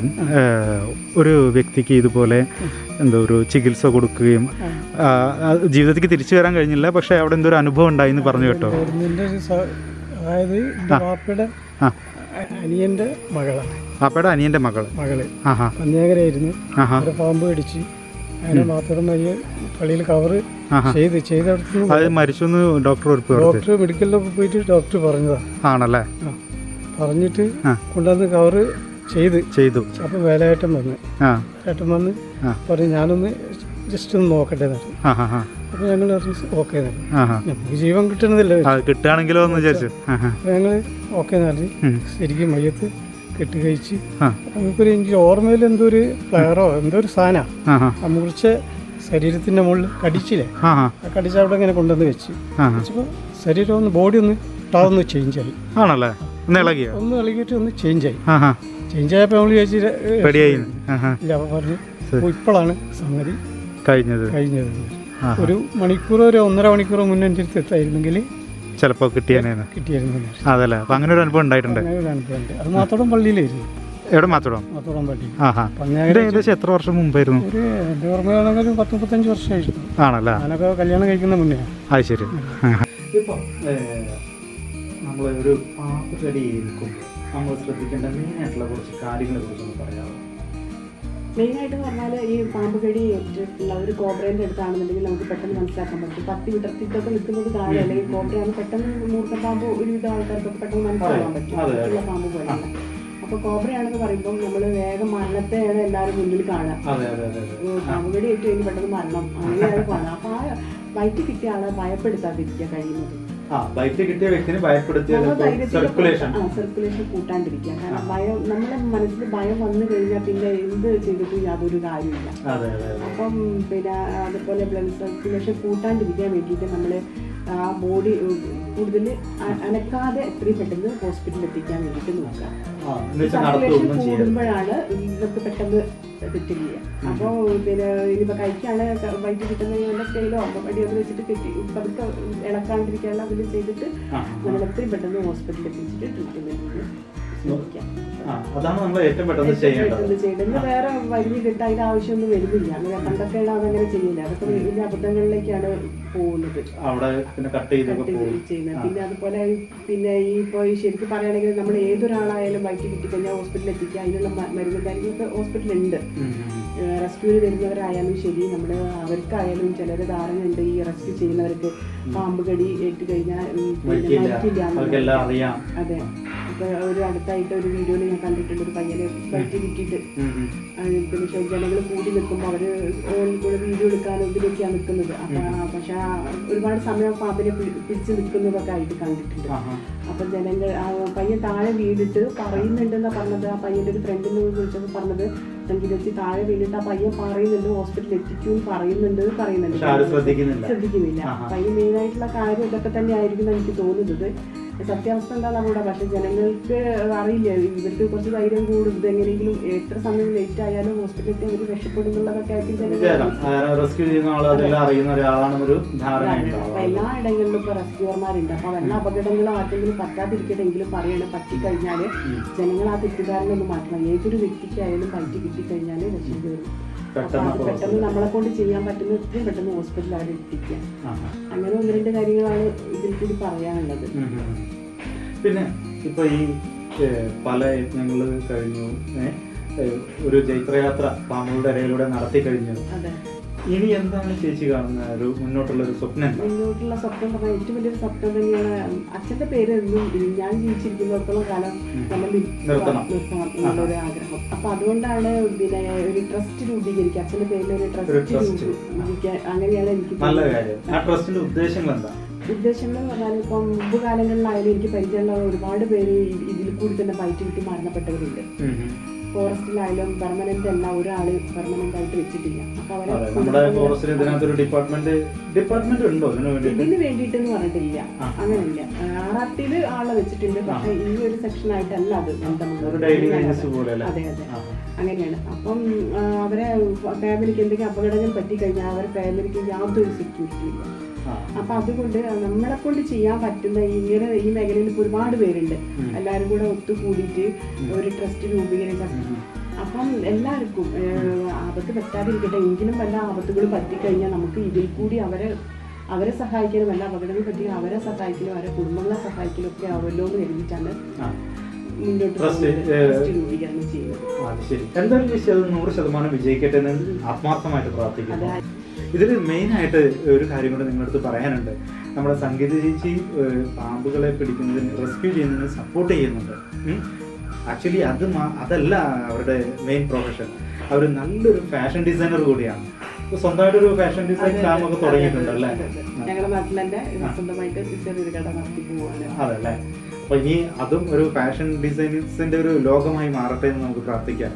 ഒരു വ്യക്തിക്ക് ഇതുപോലെ എന്തോ ഒരു ചികിത്സ കൊടുക്കുകയും ആ, ആ, ജീവിതത്തിലേക്ക് തിരിച്ചു വരാൻ കഴിഞ്ഞില്ല പക്ഷേ അവിടെ എന്തോ ഒരു അനുഭവം ഉണ്ടായി എന്ന് പറഞ്ഞു കേട്ടോ ഗവൺമെൻറ് ഒരു സ- അതായത് എൻ്റെ വാപ്പയുടെ ആ അനിയൻ്റെ മകളാണ് പാപ്പയുടെ അനിയൻ്റെ മകൾ മകള് ആഹാ പന്നേകരായിരുന്നു ആഹാ അവരെ പാമ്പ് കടിച്ച് അതിനെ മാത്രം മയ്യ പള്ളിയിൽ കവറ് ആഹാ. ചെയ്ത് ചെയ്തെടുത്ത് അത് മരിച്ചു എന്ന് ഡോക്ടർ ഉറപ്പ് കൊടുത്തു ഡോക്ടർ മെഡിക്കലിലൊക്കെ പോയിട്ട് ഡോക്ടർ പറഞ്ഞതാ ആണല്ലേ ആ. പറഞ്ഞിട്ട് ആ. കൊണ്ടുവന്ന് കവറ് ചെയ്ത് ചെയ്തു അപ്പം വേലായിട്ടും വന്ന് ആ ഏട്ടൻ വന്ന് ആ. പറഞ്ഞു ഞാനൊന്ന് ജസ്റ്റ് ഒന്ന് നോക്കട്ടെ എന്ന് പറഞ്ഞു ആ ഹാ ഹാ അപ്പോൾ ഞങ്ങൾ പറഞ്ഞു ഓക്കെ എന്ന് പറഞ്ഞു ആഹാ നമുക്ക് ജീവൻ കിട്ടണതില്ല അത് കിട്ടുകയാണെങ്കിലോ എന്ന് വിചാരിച്ചു ആഹാ അപ്പോൾ ഞങ്ങൾ ഓക്കെ എന്ന് പറഞ്ഞു ഉം. ശരിക്കും മയ്യത്ത് കെട്ടി കഴിച്ച് ആ നമുക്കൊരു എനിക്ക് ഓർമ്മയിൽ എന്തോ ഒരു ഫ്ലയറോ എന്തോ ഒരു സാധനം ആഹാ ആ മുറിച്ച ശരീരത്തിൻ്റെ മുകളിൽ കടിച്ചില്ലേ ആഹാ ആ കടിച്ച അവിടെ ഇങ്ങനെ കൊണ്ടുവന്ന് വെച്ച് ആഹാ വെച്ചപ്പോൾ ശരീരം ഒന്ന് ബോഡി ഒന്ന് ടാതൊന്ന് ചേഞ്ച് ആയി ആണല്ലേ ഒന്ന് ഇളകിയോ ഒന്ന് ഇളകിയിട്ട് ഒന്ന് ചേഞ്ച് ആയി ആഹാ ചേഞ്ച് ആയപ്പോൾ നമ്മൾ ചോദിച്ചു പേടിയായി ആഹാ ഇല്ല അപ്പോൾ പറഞ്ഞു അപ്പോൾ ഇപ്പോഴാണ് സംഗതി കഴിഞ്ഞത് കഴിഞ്ഞത് ആ. ഒരു മണിക്കൂർ ഒരു ഒന്നര മണിക്കൂർ മുന്നേ എൻ്റെ അടുത്ത് എത്തായിരുന്നെങ്കിൽ ചിലപ്പോൾ കിട്ടിയേനേന്ന് കിട്ടിയായിരുന്നു അതല്ലേ അപ്പം അങ്ങനെ ഒരു അനുഭവം ഉണ്ടായിട്ടുണ്ട് അങ്ങനെ ഒരു അനുഭവമുണ്ട് അത് മാത്തോടം പള്ളിയിലായിരുന്നു എവിടെ മാത്തോടം മാത്തോടം പള്ളി ആ ഹാ അപ്പം ഞാൻ ഇത് ഏകദേശം എത്ര വർഷം മുമ്പായിരുന്നു ഒരു എൻ്റെ ഓർമ്മയാണെങ്കിൽ ഒരു പത്ത് മുപ്പത്തഞ്ച് വർഷമായിരുന്നു ആണല്ലേ ഞാനൊക്കെ കല്യാണം കഴിക്കുന്ന മുന്നേ അത് ശരി ഇപ്പം നമ്മൾ ഒരു പാമ്പ് കടി ഏൽക്കുമ്പോൾ നമ്മൾ ശ്രദ്ധിക്കേണ്ട മെയിനായിട്ടുള്ള കുറച്ച് കാര്യങ്ങളെ കുറിച്ചൊന്ന് പറയാമോ മെയിനായിട്ട് പറഞ്ഞാൽ ഈ പാമ്പ് കടി ഏറ്റിട്ടുള്ള ഒരു കോബ്രേൻ്റെ അടുത്താണെന്നുണ്ടെങ്കിൽ നമുക്ക് പെട്ടെന്ന് മനസ്സിലാക്കാൻ പറ്റും പത്തി വിടർത്തിട്ടൊക്കെ നിൽക്കുന്നത് കാണുക അല്ലെങ്കിൽ കോബ്രയാണ് പെട്ടെന്ന് മൂർഖ പാമ്പ് ഒരുവിധ ആൾക്കാർക്കൊക്കെ പെട്ടെന്ന് മനസ്സിലാക്കാൻ പറ്റും അതെ, അതെ. മറ്റുള്ള പാമ്പ് പോലെയല്ല അപ്പോൾ കോബ്രയാണെന്ന് പറയുമ്പോൾ നമ്മൾ വേഗം മരണത്തെയാണ് എല്ലാവരും മുന്നിൽ കാണുക അതെ അതെ അതെ അതെ ഏഹ് പാമ്പ് കടി ഏറ്റു കഴിഞ്ഞ് പെട്ടെന്ന് മരണം അങ്ങനെയാണ് കാണുക അപ്പോൾ ആ വയറ്റ് കിട്ടിയ ആളെ ഭയപ്പെടുത്താതിരിക്കുക കഴിയുന്നത് ആ ബൈറ്റ് കിട്ടിയ വ്യക്തിനെ ഭയപ്പെടുത്തിയ സർക്കുലേഷൻ സർക്കുലേഷൻ കൂട്ടാണ്ടിരിക്കുക കാരണം ഭയം നമ്മുടെ മനസ്സിൽ ഭയം വന്നു കഴിഞ്ഞാൽ പിന്നെ എന്ത് ചെയ്തിട്ടും യാതൊരു കാര്യമില്ല അതെ അതെ അതെ അപ്പം പിന്നെ അതുപോലെ ബ്ലഡ് സർക്കുലേഷൻ കൂട്ടാണ്ടിരിക്കാൻ വേണ്ടിയിട്ട് നമ്മൾ ആ ബോഡി കൂടുതൽ അനക്കാതെ എത്രയും പെട്ടെന്ന് ഹോസ്പിറ്റലിൽ എത്തിക്കാൻ വേണ്ടിയിട്ട് നോക്കുക ആ എന്ന് വെച്ചാൽ സർക്കുലേഷൻ നടത്തുകയൊന്നും ചെയ്യരുത് കൂടുമ്പോഴാണ് ഇതൊക്കെ പെട്ടെന്ന് തെറ്റ് ചെയ്യുക അപ്പോൾ പിന്നെ ഇനിയിപ്പോൾ കഴിക്കാണ് വൈകിട്ട് കിട്ടുന്ന നല്ല സ്കെയിലോ അടിയൊക്കെ വെച്ചിട്ട് കെട്ടി പതുക്കെ ഇളക്കാണ്ടിരിക്കാനുള്ള അതിൽ ചെയ്തിട്ട് ആ, നമ്മൾ എത്രയും പെട്ടെന്ന് ഹോസ്പിറ്റലിൽ എത്തിച്ചിട്ട് ട്രീറ്റ്മെൻറ്റിന് ശ്രമിക്കാം ആ അതാണ് നമ്മൾ ഏറ്റവും പെട്ടെന്ന് ചെയ്യേണ്ടത് പെട്ടെന്ന് ചെയ്യേണ്ടത് ഇന്ന് വേറെ വലിയ കിട്ട അതിന്റെ ആവശ്യമൊന്നും വരുന്നില്ല അങ്ങനെ പണ്ടൊക്കെയാണ് അതങ്ങനെ ചെയ്യില്ല അതൊക്കെ വലിയ അബദ്ധങ്ങളിലേക്കാണ് പോകുന്നത് അവിടെ പിന്നെ കട്ട് ചെയ്തൊക്കെ കട്ട് പോകും ചെയ്ത് ചെയ്യുന്നത് പിന്നെ അതുപോലെ പിന്നെ ഈ ഇപ്പോൾ ഈ ശരിക്കും പറയുകയാണെങ്കിൽ നമ്മൾ ഏതൊരാളായാലും വയറ്റി കിട്ടിക്കഴിഞ്ഞാൽ ഹോസ്പിറ്റലിൽ എത്തിക്കുക അതിനുള്ള മ- മരുന്ന് കാര്യങ്ങളൊക്കെ ഹോസ്പിറ്റലുണ്ട് ഉം, ഉം, ഉം. റെസ്ക്യൂവിന് വരുന്നവരായാലും ശരി നമ്മൾ അവർക്കായാലും ചിലർ ധാരണയുണ്ട് ഈ റെസ്ക്യൂ ചെയ്യുന്നവർക്ക് പാമ്പ് കടി ഏറ്റ് കഴിഞ്ഞാൽ ഉം, പിന്നെ മരിക്കില്ല മരിക്കില്ല എന്നുള്ളത്. അവർക്കെല്ലാം അറിയാം അതെ ഇപ്പൊ ഒരു അടുത്തായിട്ട് ഒരു വീഡിയോയിൽ ഞാൻ കണ്ടിട്ടുണ്ട് ഒരു പയ്യനെ വയറ്റി കിട്ടിയിട്ട് ഉം, ഉം. അത് പിന്നെ ശ- ജനങ്ങൾ കൂടി നിൽക്കുമ്പോൾ അവര് ഓണിൽ കൂടെ വീഡിയോ എടുക്കാനും ഇതിലൊക്കെയാണ് നിൽക്കുന്നത് അപ്പൊ പക്ഷെ ആ ഒരുപാട് സമയം പാമ്പിനെ പിടി- പിടിച്ച് നിൽക്കുന്നതൊക്കെ ആയിട്ട് കണ്ടിട്ടുണ്ട് ആഹാ. അപ്പൊ ജനങ്ങൾ ആ പയ്യൻ താഴെ വീണിട്ട് പറയുന്നുണ്ടെന്നാ പറഞ്ഞത് ആ പയ്യന്റെ ഒരു ഫ്രണ്ടിനെ വിളിച്ചപ്പോൾ പറഞ്ഞത് സംഗീതത്തിൽ താഴെ വീണിട്ട് ആ പയ്യൻ പറയുന്നുണ്ട് ഹോസ്പിറ്റലിൽ എത്തിക്കും എന്ന് പറയുന്നുണ്ട് പറയുന്നുണ്ട് പക്ഷെ ആരും ശ്രദ്ധിക്കുന്നില്ല ശ്രദ്ധിക്കുന്നില്ല ആഹാ. പയ്യൻ മെയിനായിട്ടുള്ള കാര്യം ഇതൊക്കെ തന്നെ ആയിരിക്കും എനിക്ക് തോന്നുന്നത് സത്യാവസ്ഥ എന്താണെന്ന് അറിയൂടാ പക്ഷെ ജനങ്ങൾക്ക് അറിയില്ല ഇവർക്ക് കുറച്ച് ധൈര്യം കൂടും ഇതെങ്ങനെയെങ്കിലും എത്ര സമയം ലേറ്റ് ആയാലും ഹോസ്പിറ്റലിൽ എത്തി അവർ രക്ഷപ്പെടും എന്നുള്ളതൊക്കെ ആയിരിക്കും വിചാരം ജനങ്ങൾ റെസ്ക്യൂ ചെയ്യുന്ന ആൾ അതെല്ലാം അറിയുന്ന ഒരാളാണെന്നൊരു ധാരണ അപ്പൊ ഉണ്ടാവും എല്ലാ ഇടങ്ങളിലും ഇപ്പൊ റെസ്ക്യൂർമാരുണ്ട് അപ്പൊ വല്ല അപകടങ്ങളും ആർക്കെങ്കിലും പറ്റാതിരിക്കട്ടെങ്കിലും പറയണം പറ്റിക്കഴിഞ്ഞാല് ജനങ്ങൾ ആ തെറ്റിദ്ധാരണ ഒന്ന് മാറ്റണം ഏതൊരു വ്യക്തിക്കായാലും പറ്റി കിട്ടിക്കഴിഞ്ഞാല് രക്ഷപ്പെടും അപ്പൊ പെട്ടെന്ന് അത് പെട്ടെന്ന് നമ്മളെ കൊണ്ട് ചെയ്യാൻ പറ്റുന്ന എത്രയും പെട്ടെന്ന് ഹോസ്പിറ്റലിൽ അവിടെ എത്തിക്കുക ആഹാ. അങ്ങനെ ഒന്ന് രണ്ട് കാര്യങ്ങളാണ് ഇതിൽ കൂടി പറയാനുള്ളത് ഉം, ഉം, ഉം. പിന്നെ ഇപ്പൊ ഈ ഏഹ്, പല യജ്ഞങ്ങൾ കഴിഞ്ഞു ഏഹ്, ഏഹ്, ഒരു ജൈത്രയാത്ര പാമ്പുകളുടെ ഇടയിലൂടെ നടത്തി കഴിഞ്ഞു അതെ ഇനി എന്താണ് ചേച്ചി കാണുന്ന ഒരു മുന്നോട്ടുള്ള ഒരു സ്വപ്നം എന്താ? മുന്നോട്ടുള്ള സ്വപ്നം പറഞ്ഞാൽ ഏറ്റവും വലിയൊരു സ്വപ്നം തന്നെയാണ് അച്ഛന്റെ പേര് എന്നും ഞാൻ ജീവിച്ചിരിക്കുന്നിടത്തോളം കാലം നമ്മൾ നിർത്തണം. നിർത്തണം എന്നുള്ളൊരു ആഗ്രഹം അപ്പൊ അതുകൊണ്ടാണ് പിന്നെ ഒരു ട്രസ്റ്റ് രൂപീകരിക്കുക അച്ഛന്റെ പേരിൽ ഒരു ഒരു ട്രസ്റ്റ് trust. രൂപീകരിക്കാൻ അങ്ങനെയാണ് എനിക്ക് നല്ല തോന്നുന്നത്. കാര്യം ആ ട്രസ്റ്റിന്റെ ഉദ്ദേശങ്ങൾ എന്താ ഉദ്ദേശങ്ങൾ എന്ന് പറഞ്ഞാൽ ഇപ്പം മുമ്പ് കാലങ്ങളിലായാലും എനിക്ക് പരിചയമുള്ള ഒരുപാട് പേര് ഇ- ഇതിൽ കൂടി തന്നെ ഫൈറ്റ് കിട്ടി മരണപ്പെട്ടവരുണ്ട് ഉം, ഉം. ഫോറസ്റ്റിലായാലും പെർമനന്റ് അല്ല ഒരാള് പെർമനന്റ് ആയിട്ട് വെച്ചിട്ടില്ല അപ്പൊ അവരെ അതെ നമ്മുടെ ഫോറസ്റ്റിൽ ഇതിനകത്ത് ഒരു ഡിപ്പാർട്ട്മെന്റ് ഡിപ്പാർട്ട്മെന്റ് ഉണ്ടോ ഇതിനു വേണ്ടിയിട്ട് ഇതിന് വേണ്ടിയിട്ടെന്ന് പറഞ്ഞിട്ടില്ല ആ. അങ്ങനെയില്ല ആർ ആർ ടിയില് ആളെ വെച്ചിട്ടുണ്ട് പക്ഷെ ഈ ഒരു സെക്ഷൻ ആയിട്ടല്ല അത് ബന്ധമുള്ളത് ഒരു ഡെയിലി വേജസ് പോലെ അല്ലേ അതെ അതെ ആ. അങ്ങനെയാണ് അപ്പം ആ, അവരെ ഫാമിലിക്ക് എന്തെങ്കിലും അപകടങ്ങൾ പറ്റിക്കഴിഞ്ഞാൽ അവരെ ഫാമിലിക്ക് യാതൊരു സെക്യൂരിറ്റി ഇല്ല ആ. അപ്പൊ അതുകൊണ്ട് നമ്മളെ കൊണ്ട് ചെയ്യാൻ പറ്റുന്ന ഇങ്ങനെ ഈ മേഖലയിൽ ഇപ്പൊ ഒരുപാട് പേരുണ്ട് എല്ലാവരും കൂടെ ഒത്തുകൂടിയിട്ട് ഒരു ട്രസ്റ്റ് രൂപീകരിച്ച അപ്പം എല്ലാവർക്കും ഏഹ്, ആപത്ത് പറ്റാതിരിക്കട്ടെ എങ്കിലും വല്ല ആപത്തുകൾ പറ്റിക്കഴിഞ്ഞാൽ നമുക്ക് ഇതിൽ കൂടി അവരെ അവരെ സഹായിക്കാനും വല്ല അപകടങ്ങൾ പറ്റി അവരെ സഹായിക്കലും അവരെ കുടുംബങ്ങളെ സഹായിക്കലും ഒക്കെ ആവല്ലോ എന്ന് കരുതിയിട്ടാണ് ആ. മുന്നോട്ട് Trust, പോകുന്നത്. ഏഹ്, ട്രസ്റ്റ് രൂപീകരണം ചെയ്യുന്നത് അത് ശരി എന്തായാലും ചേച്ചി അത് നൂറ് ശതമാനം വിജയിക്കട്ടെ എന്ന് ആത്മാർത്ഥമായിട്ട് പ്രാർത്ഥിക്കുന്നു അതെ. ഇതിൽ മെയിനായിട്ട് ഒരു കാര്യം കൂടെ നിങ്ങളുടെ അടുത്ത് പറയാനുണ്ട് നമ്മുടെ സംഗീത ചേച്ചി ഏഹ്, പാമ്പുകളെ പിടിക്കുന്നതിന് റെസ്ക്യൂ ചെയ്യുന്നതിന് സപ്പോർട്ട് ചെയ്യുന്നുണ്ട് ആക്ച്വലി അത് മാ- അതല്ല അവരുടെ മെയിൻ പ്രൊഫഷൻ അവർ നല്ലൊരു ഫാഷൻ ഡിസൈനർ കൂടിയാണ് ഇപ്പൊ സ്വന്തമായിട്ടൊരു ഫാഷൻ ഡിസൈൻ ഫാം ഒക്കെ തുടങ്ങിയിട്ടുണ്ട് അല്ലേ അതെ, അതെ. ഞങ്ങളുടെ നാട്ടിൽ തന്നെ സ്വന്തമായിട്ട് ചെറിയൊരു കട നടത്തി പോവാണ് അതല്ലേ അപ്പൊ ഇനി അതും ഒരു ഫാഷൻ ഡിസൈൻസിന്റെ ഒരു ലോകമായി മാറട്ടെ എന്ന് നമുക്ക് പ്രാർത്ഥിക്കാം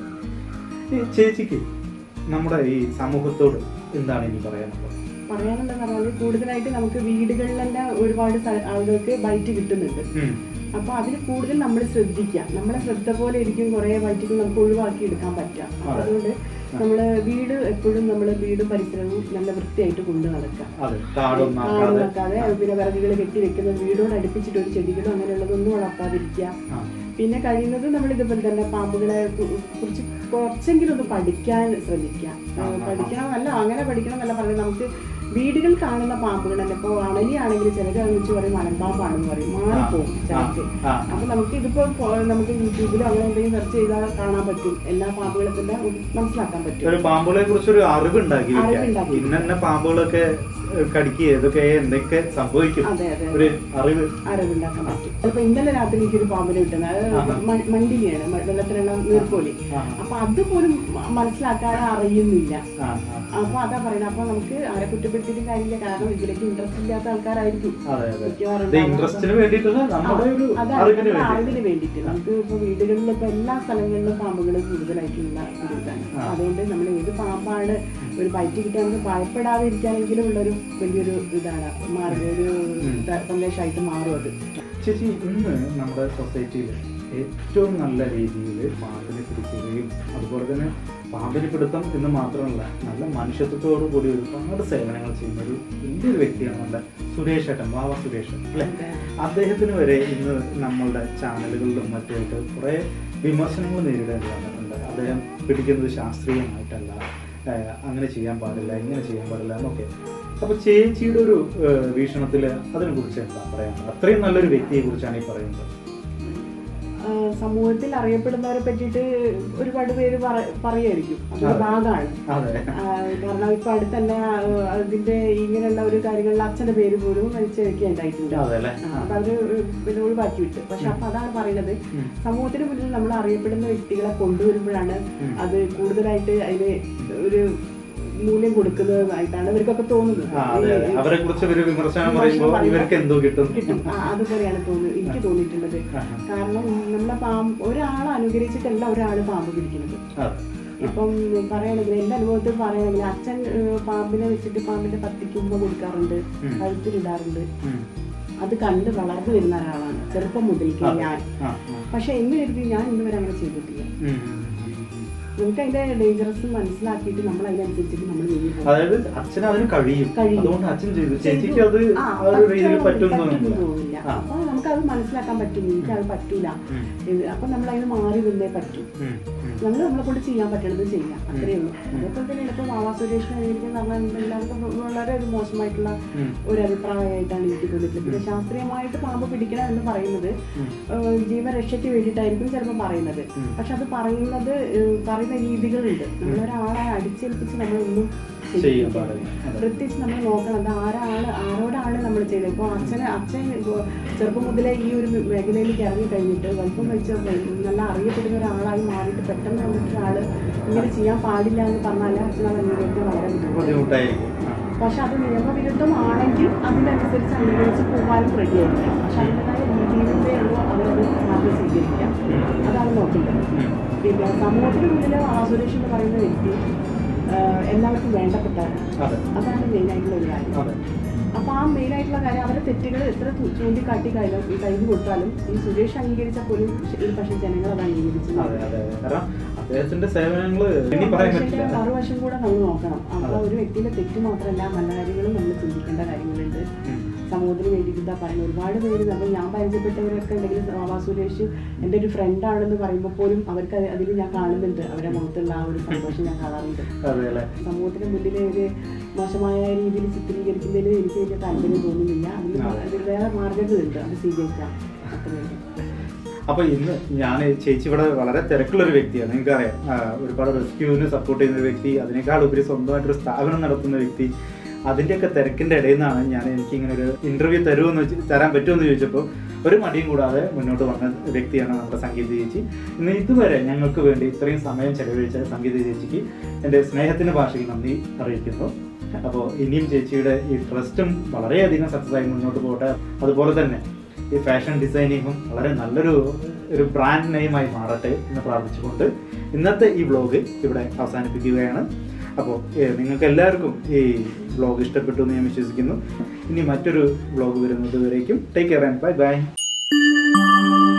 ഈ ചേച്ചിക്ക് നമ്മുടെ ഈ സമൂഹത്തോട് എന്താണ് ഇനി പറയാനുള്ളത് പറയാനുണ്ടെന്ന് പറഞ്ഞാൽ കൂടുതലായിട്ട് നമുക്ക് വീടുകളിൽ തന്നെ ഒരുപാട് സ്ഥ- ആളുകൾക്ക് ബൈറ്റ് കിട്ടുന്നുണ്ട് ഉം. അപ്പൊ അതിൽ കൂടുതൽ നമ്മൾ ശ്രദ്ധിക്കുക നമ്മളെ ശ്രദ്ധ പോലെ ഇരിക്കും കുറെ വൈറ്റുകൾ നമുക്ക് ഒഴിവാക്കി എടുക്കാൻ പറ്റുക അപ്പൊ അതുകൊണ്ട് നമ്മള് വീട് എപ്പോഴും നമ്മൾ വീടും പരിസരവും നല്ല വൃത്തിയായിട്ട് കൊണ്ടു നടക്കുക അതെ കാടൊന്നും ആട് ആക്കാതെ വെക്കാതെ പിന്നെ വിറകുകൾ കെട്ടി വെക്കുന്ന വീടോട് അടുപ്പിച്ചിട്ട് ഒരു ചെടികളോ അങ്ങനെയുള്ളതൊന്നും വളർത്താതിരിക്കുക ആ. പിന്നെ കഴിയുന്നത് നമ്മൾ ഇതുപോലെ തന്നെ പാമ്പുകളെ കു- കുറിച്ച് കുറച്ചെങ്കിലും ഒന്ന് പഠിക്കാൻ ശ്രമിക്കുക ആ, പഠിക്കണമെന്നല്ല അങ്ങനെ പഠിക്കണമെന്നല്ല പറഞ്ഞത് നമുക്ക് വീടുകൾ കാണുന്ന പാമ്പുകൾ തന്നെ ഇപ്പോൾ അണലിയാണെങ്കിൽ ചിലർ അത് വെച്ച് പറയും മലമ്പാമ്പാണെന്ന് പറയും മാറിപ്പോകും ചിലർക്ക് ആ. അപ്പൊ നമുക്ക് ഇതിപ്പോ പോ- നമുക്ക് യൂട്യൂബിലോ അങ്ങനെ എന്തെങ്കിലും സെർച്ച് ചെയ്താൽ കാണാൻ പറ്റും എല്ലാ പാമ്പുകളെ തന്നെ മനസ്സിലാക്കാൻ പറ്റും ഒരു പാമ്പുകളെ കുറിച്ച് ഒരു അറിവ് ഉണ്ടാക്കി വെക്കുക. അറിവുണ്ടാക്കി. ഇന്ന പാമ്പുകളൊക്കെ കടിക്കുക ഇതൊക്കെ എന്തൊക്കെ സംഭവിക്കും അതെ അതെ ഒരു അറിവ് അറിവുണ്ടാക്കാൻ പറ്റും ചിലപ്പോ ഇന്നലെ രാത്രി എനിക്കൊരു പാമ്പിനെ കിട്ടുന്നത് അത് മ- മണ്ടിലിയാണ് മ- വെള്ളത്തിലുള്ള നീർക്കോലി ആ. അപ്പൊ അതുപോലും മ- മനസ്സിലാക്കാൻ അറിയുന്നില്ല ആ, ആ. അപ്പൊ അതാ പറയുന്നത് അപ്പൊ നമുക്ക് ആരെ കുറ്റപ്പെടുത്തിയിട്ടും കാര്യമില്ല കാരണം ഇതിലേക്ക് ഇൻട്രസ്റ്റ് ഇല്ലാത്ത ആൾക്കാരായിരിക്കും അതെ അതെ മിക്കവാറും ഇത് ഇൻട്രസ്റ്റിന് വേണ്ടിയിട്ടുള്ള നമ്മുടെ ഒരു അതാണ് അറിവിന് നമ്മുടെ വേണ്ടി അറിവിന് വേണ്ടിയിട്ട് നമുക്ക് ഇപ്പൊ വീടുകളിൽ ഇപ്പൊ എല്ലാ സ്ഥലങ്ങളിലും പാമ്പുകൾ കൂടുതലായിട്ടുള്ള ഒരു ഇതാണ് അപ്പൊ അതുകൊണ്ട് നമ്മൾ ഏത് പാമ്പാണ് ഒരു ബൈറ്റ് കിട്ടിയാൽ നമുക്ക് ഭയപ്പെടാതിരിക്കാനെങ്കിലും ഉള്ളൊരു വലിയൊരു ഇതാണ് മാറി ഒരു ഇത- സന്ദേശമായിട്ട് മാറും അത് ചേച്ചി ഇന്ന് നമ്മുടെ സൊസൈറ്റിയിൽ ഏറ്റവും നല്ല രീതിയിൽ പാമ്പിനെ പിടിക്കുകയും അതുപോലെ തന്നെ പാമ്പിനെ പിടുത്തം എന്ന് മാത്രമല്ല നല്ല മനുഷ്യത്വത്തോടു കൂടി ഒരുപാട് സേവനങ്ങൾ ചെയ്യുന്ന ഒരു വലിയൊരു വ്യക്തിയാണ് നമ്മുടെ സുരേഷ് ഏട്ടൻ വാവ സുരേഷ് അല്ലേ അദ്ദേഹത്തിന് വരെ ഇന്ന് നമ്മളുടെ ചാനലുകളിലും മറ്റുമായിട്ട് കുറേ വിമർശനങ്ങൾ നേരിടേണ്ടി വന്നിട്ടുണ്ട് അദ്ദേഹം പിടിക്കുന്നത് ശാസ്ത്രീയമായിട്ടല്ല ഏഹ് അങ്ങനെ ചെയ്യാൻ പാടില്ല ഇങ്ങനെ ചെയ്യാൻ പാടില്ല എന്നൊക്കെ അപ്പൊ ചേച്ചിയുടെ ഒരു വീക്ഷണത്തിൽ അതിനെ കുറിച്ച് എന്താ പറയാനുള്ളത് അത്രയും നല്ലൊരു വ്യക്തിയെ കുറിച്ചാണ് ഈ പറയുന്നത് ആ, സമൂഹത്തിൽ അറിയപ്പെടുന്നവരെ പറ്റിയിട്ട് ഒരുപാട് പേര് പറ- പറയുമായിരിക്കും അതൊരു ഭാഗമാണ് അതെ ആ, കാരണം ഇപ്പൊ അടുത്ത് തന്നെ ആ, അതിന്റെ ഇങ്ങനെയുള്ള ഒരു കാര്യങ്ങളിൽ അച്ഛന്റെ പേര് പോലും മരിച്ചൊക്കെ ഉണ്ടായിട്ടുണ്ട് അതെ അല്ലേ ആ, അപ്പൊ അവര് പിന്നെ ഒഴിവാക്കി വിട്ടു പക്ഷെ അപ്പൊ അതാണ് പറയുന്നത് സമൂഹത്തിന് മുന്നിൽ നമ്മൾ അറിയപ്പെടുന്ന വ്യക്തികളെ കൊണ്ടുവരുമ്പോഴാണ് അത് കൂടുതലായിട്ട് അതിന് ഒരു മൂല്യം കൊടുക്കുന്നതായിട്ടാണ് ഇവർക്കൊക്കെ തോന്നുന്നത് ആ, അതെ അതെ അവരെ കുറിച്ച് ഒരു വിമർശനം പറയുമ്പോൾ ഇവർക്ക് എന്തോ കിട്ടും കിട്ടും ആ, അതുപോലെയാണ് തോന്നുന്നത് എനിക്ക് തോന്നിയിട്ടുള്ളത് ആഹാ. കാരണം നമ്മളെ പാമ്പ് ഒരാളെ അനുകരിച്ചിട്ടല്ല ഒരാള് പാമ്പ് പിടിക്കുന്നത് അതെ ഇപ്പം പറയണെങ്കിൽ എന്റെ അനുഭവത്തിൽ പറയണെങ്കിൽ അച്ഛൻ ഏഹ്, പാമ്പിനെ വെച്ചിട്ട് പാമ്പിന്റെ പത്തിക്ക് ഉമ്മ കൊടുക്കാറുണ്ട് കഴുത്തിലിടാറുണ്ട് ഉം. അത് കണ്ട് വളർന്നു വരുന്ന ഒരാളാണ് ചെറുപ്പം മുതൽക്ക് ഞാൻ ആ, ആ. പക്ഷെ എന്ന് കരുതി ഞാൻ ഇന്ന് വരെ അങ്ങനെ ചെയ്തിട്ടില്ല ഉം, ഉം, ഉം. നമുക്ക് അതിന്റെ ഡേഞ്ചറസ് മനസ്സിലാക്കിയിട്ട് നമ്മൾ അതിനനുസരിച്ചിട്ട് നമ്മൾ നീങ്ങി പോകും അതായത് അച്ഛന് അതിന് കഴിയും കഴിയും. അതുകൊണ്ട് അച്ഛൻ ചെയ്തു ചേച്ചിക്ക് അത് ആ, ആ ഒരു രീതിയിൽ പറ്റും, പറ്റും പറ്റുമെന്ന് തോന്നുന്നില്ല തോന്നില്ല ആ. അപ്പൊ നമുക്കത് മനസ്സിലാക്കാൻ പറ്റും എനിക്കത് പറ്റൂല ഉം. ഇത് അപ്പൊ നമ്മൾ അതിന് മാറി നിന്നേ പറ്റും ഉം, ഉം. നമ്മൾ നമ്മളെ കൊണ്ട് ചെയ്യാൻ പറ്റണത് ചെയ്യാം അത്രയേ ഉള്ളൂ അതേപോലെ തന്നെയാണ് ഇപ്പൊ വാവാ സുരേഷിനെ എനിക്ക് പറഞ്ഞാൽ എല്ലാവർക്കും വളരെ ഒരു മോശമായിട്ടുള്ള ഉം. ഒരു അഭിപ്രായമായിട്ടാണ് എനിക്ക് തോന്നിയിട്ടുള്ളത് പിന്നെ ശാസ്ത്രീയമായിട്ട് പാമ്പ് പിടിക്കണം എന്ന് പറയുന്നത് ഏഹ്, ജീവരക്ഷയ്ക്ക് വേണ്ടിയിട്ടായിരിക്കും ചിലപ്പോൾ പറയുന്നത് പക്ഷെ അത് പറയുന്നത് ഏഹ്, പറയുന്ന രീതികളുണ്ട് നമ്മളൊരാളെ അടിച്ചേൽപ്പിച്ച് നമ്മളൊന്നും ചെയ്യാൻ ചെയ്യിപ്പിക്കരുത്. പാടില്ല അതെ. പ്രത്യേകിച്ച് നമ്മൾ നോക്കണം അത് ആരാണ് ആരോടാണ് നമ്മൾ ചെയ്തത് ഇപ്പോൾ അച്ഛന് അച്ഛൻ ഇപ്പൊ ചെറുപ്പം മുതലേ ഈ ഒരു മേഖലയിലേക്ക് ഇറങ്ങി കഴിഞ്ഞിട്ട് വലിപ്പം വെച്ച് നല്ല അറിയപ്പെടുന്ന ഒരാളായി മാറിയിട്ട് പെട്ടെന്ന് വന്നിട്ട് ഒരാള് ഇങ്ങനെ ചെയ്യാൻ പാടില്ല എന്ന് പറഞ്ഞാൽ അച്ഛൻ അത് അംഗീകരിക്കാൻ വളരെ ബുദ്ധിമുട്ടാണ് ബുദ്ധിമുട്ടായിരിക്കും ആ. പക്ഷെ അത് നിയമവിരുദ്ധമാണെങ്കിൽ അതിനനുസരിച്ച് അംഗീകരിച്ച് പോകാനും റെഡിയായിരിക്കാം പക്ഷെ അതിൻ്റെതായ രീതിയിലേ ഉള്ളൂ അവരത് മാറ്റി സ്വീകരിക്കാം അതാണ് നോക്കേണ്ടത് പിന്നെ സമൂഹത്തിന് മുന്നിൽ ആസുരേഷ് എന്ന് പറയുന്ന വ്യക്തി ആഹ്, എല്ലാവർക്കും വേണ്ടപ്പെട്ടതാണ് അതെ അതാണ് മെയിനായിട്ടുള്ള ഒരു കാര്യം അതെ അപ്പൊ ആ മെയിൻ ആയിട്ടുള്ള കാര്യം അവരുടെ തെറ്റുകൾ എത്ര തു- ചൂണ്ടിക്കാട്ടി കഴിഞ്ഞാൽ കഴിഞ്ഞു കൊടുത്താലും ഈ സുരേഷ് അംഗീകരിച്ചാൽ പോലും ഒരു പക്ഷേ ജനങ്ങൾ അത് അംഗീകരിച്ചു അതെ അതെ അതെ. കാരണം അദ്ദേഹത്തിന്റെ സേവനങ്ങള് ഇനി പറയാൻ പറ്റില്ല മറുവശം കൂടെ നമ്മൾ നോക്കണം അപ്പൊ ഒരു വ്യക്തിയുടെ തെറ്റ് മാത്രമല്ല നല്ല കാര്യങ്ങളും നമ്മൾ ചിന്തിക്കേണ്ട കാര്യങ്ങളുണ്ട് ഉം. സമൂഹത്തിന് വേണ്ടിയിട്ട് ഇതാ പറയുന്നത് ഒരുപാട് പേര് നമ്മൾ ഞാൻ പരിചയപ്പെട്ടവരൊക്കെ ഉണ്ടെങ്കിൽ വാവാ സുരേഷ് എൻ്റെ ഒരു ഫ്രണ്ട് ആണെന്ന് പറയുമ്പോൾ പോലും അവർക്ക് അതിൽ ഞാൻ കാണുന്നുണ്ട് അവരുടെ മുഖത്തുള്ള ആ ഒരു സന്തോഷം ഞാൻ കാണാറുണ്ട് അതെ അല്ലേ സമൂഹത്തിന് മുന്നിൽ ഒരു മോശമായ രീതിയിൽ ചിത്രീകരിക്കുന്നതിൽ എനിക്ക് വലിയ താല്പര്യം തോന്നുന്നില്ല അതിന് അതിൽ വേറെ മാർഗങ്ങളുണ്ട് അത് സ്വീകരിക്കാം അത്രയേ ഉള്ളൂ. അപ്പൊ ഇന്ന് ഞാൻ ചേച്ചി ഇവിടെ വളരെ തിരക്കുള്ള ഒരു വ്യക്തിയാണ് നിങ്ങൾക്കറിയാം ആ, ഒരുപാട് റെസ്ക്യൂവിന് സപ്പോർട്ട് ചെയ്യുന്ന ഒരു വ്യക്തി അതിനേക്കാൾ ഉപരി സ്വന്തമായിട്ടൊരു സ്ഥാപനം നടത്തുന്ന വ്യക്തി അതിൻ്റെയൊക്കെ തിരക്കിൻ്റെ ഇടയിൽ നിന്നാണ് ഞാൻ എനിക്ക് ഇങ്ങനെ ഒരു ഇന്റർവ്യൂ തരുമെന്ന് വെച്ച് തരാൻ പറ്റുമെന്ന് ചോദിച്ചപ്പോൾ ഒരു മടിയും കൂടാതെ മുന്നോട്ട് വന്ന വ്യക്തിയാണ് നമ്മുടെ സംഗീത ചേച്ചി ഇന്ന് ഇതുവരെ ഞങ്ങൾക്ക് വേണ്ടി ഇത്രയും സമയം ചെലവഴിച്ച സംഗീത ചേച്ചിക്ക് എൻ്റെ സ്നേഹത്തിൻ്റെ ഭാഷയിൽ നന്ദി അറിയിക്കുന്നു അപ്പോൾ ഇനിയും ചേച്ചിയുടെ ഈ ട്രസ്റ്റും വളരെയധികം സക്സസ് ആയി മുന്നോട്ട് പോകട്ടെ അതുപോലെ തന്നെ ഈ ഫാഷൻ ഡിസൈനിങ്ങും വളരെ നല്ലൊരു ഒരു ബ്രാൻഡ് നെയിമായി മാറട്ടെ എന്ന് പ്രാർത്ഥിച്ചുകൊണ്ട് ഇന്നത്തെ ഈ വ്ലോഗ് ഇവിടെ അവസാനിപ്പിക്കുകയാണ് അപ്പോൾ നിങ്ങൾക്ക് എല്ലാവർക്കും ഈ വ്ലോഗ് ഇഷ്ടപ്പെട്ടു എന്ന് ഞാൻ വിശ്വസിക്കുന്നു ഇനി മറ്റൊരു വ്ലോഗ് വരുന്നത് വരേക്കും take care and bye bye ആ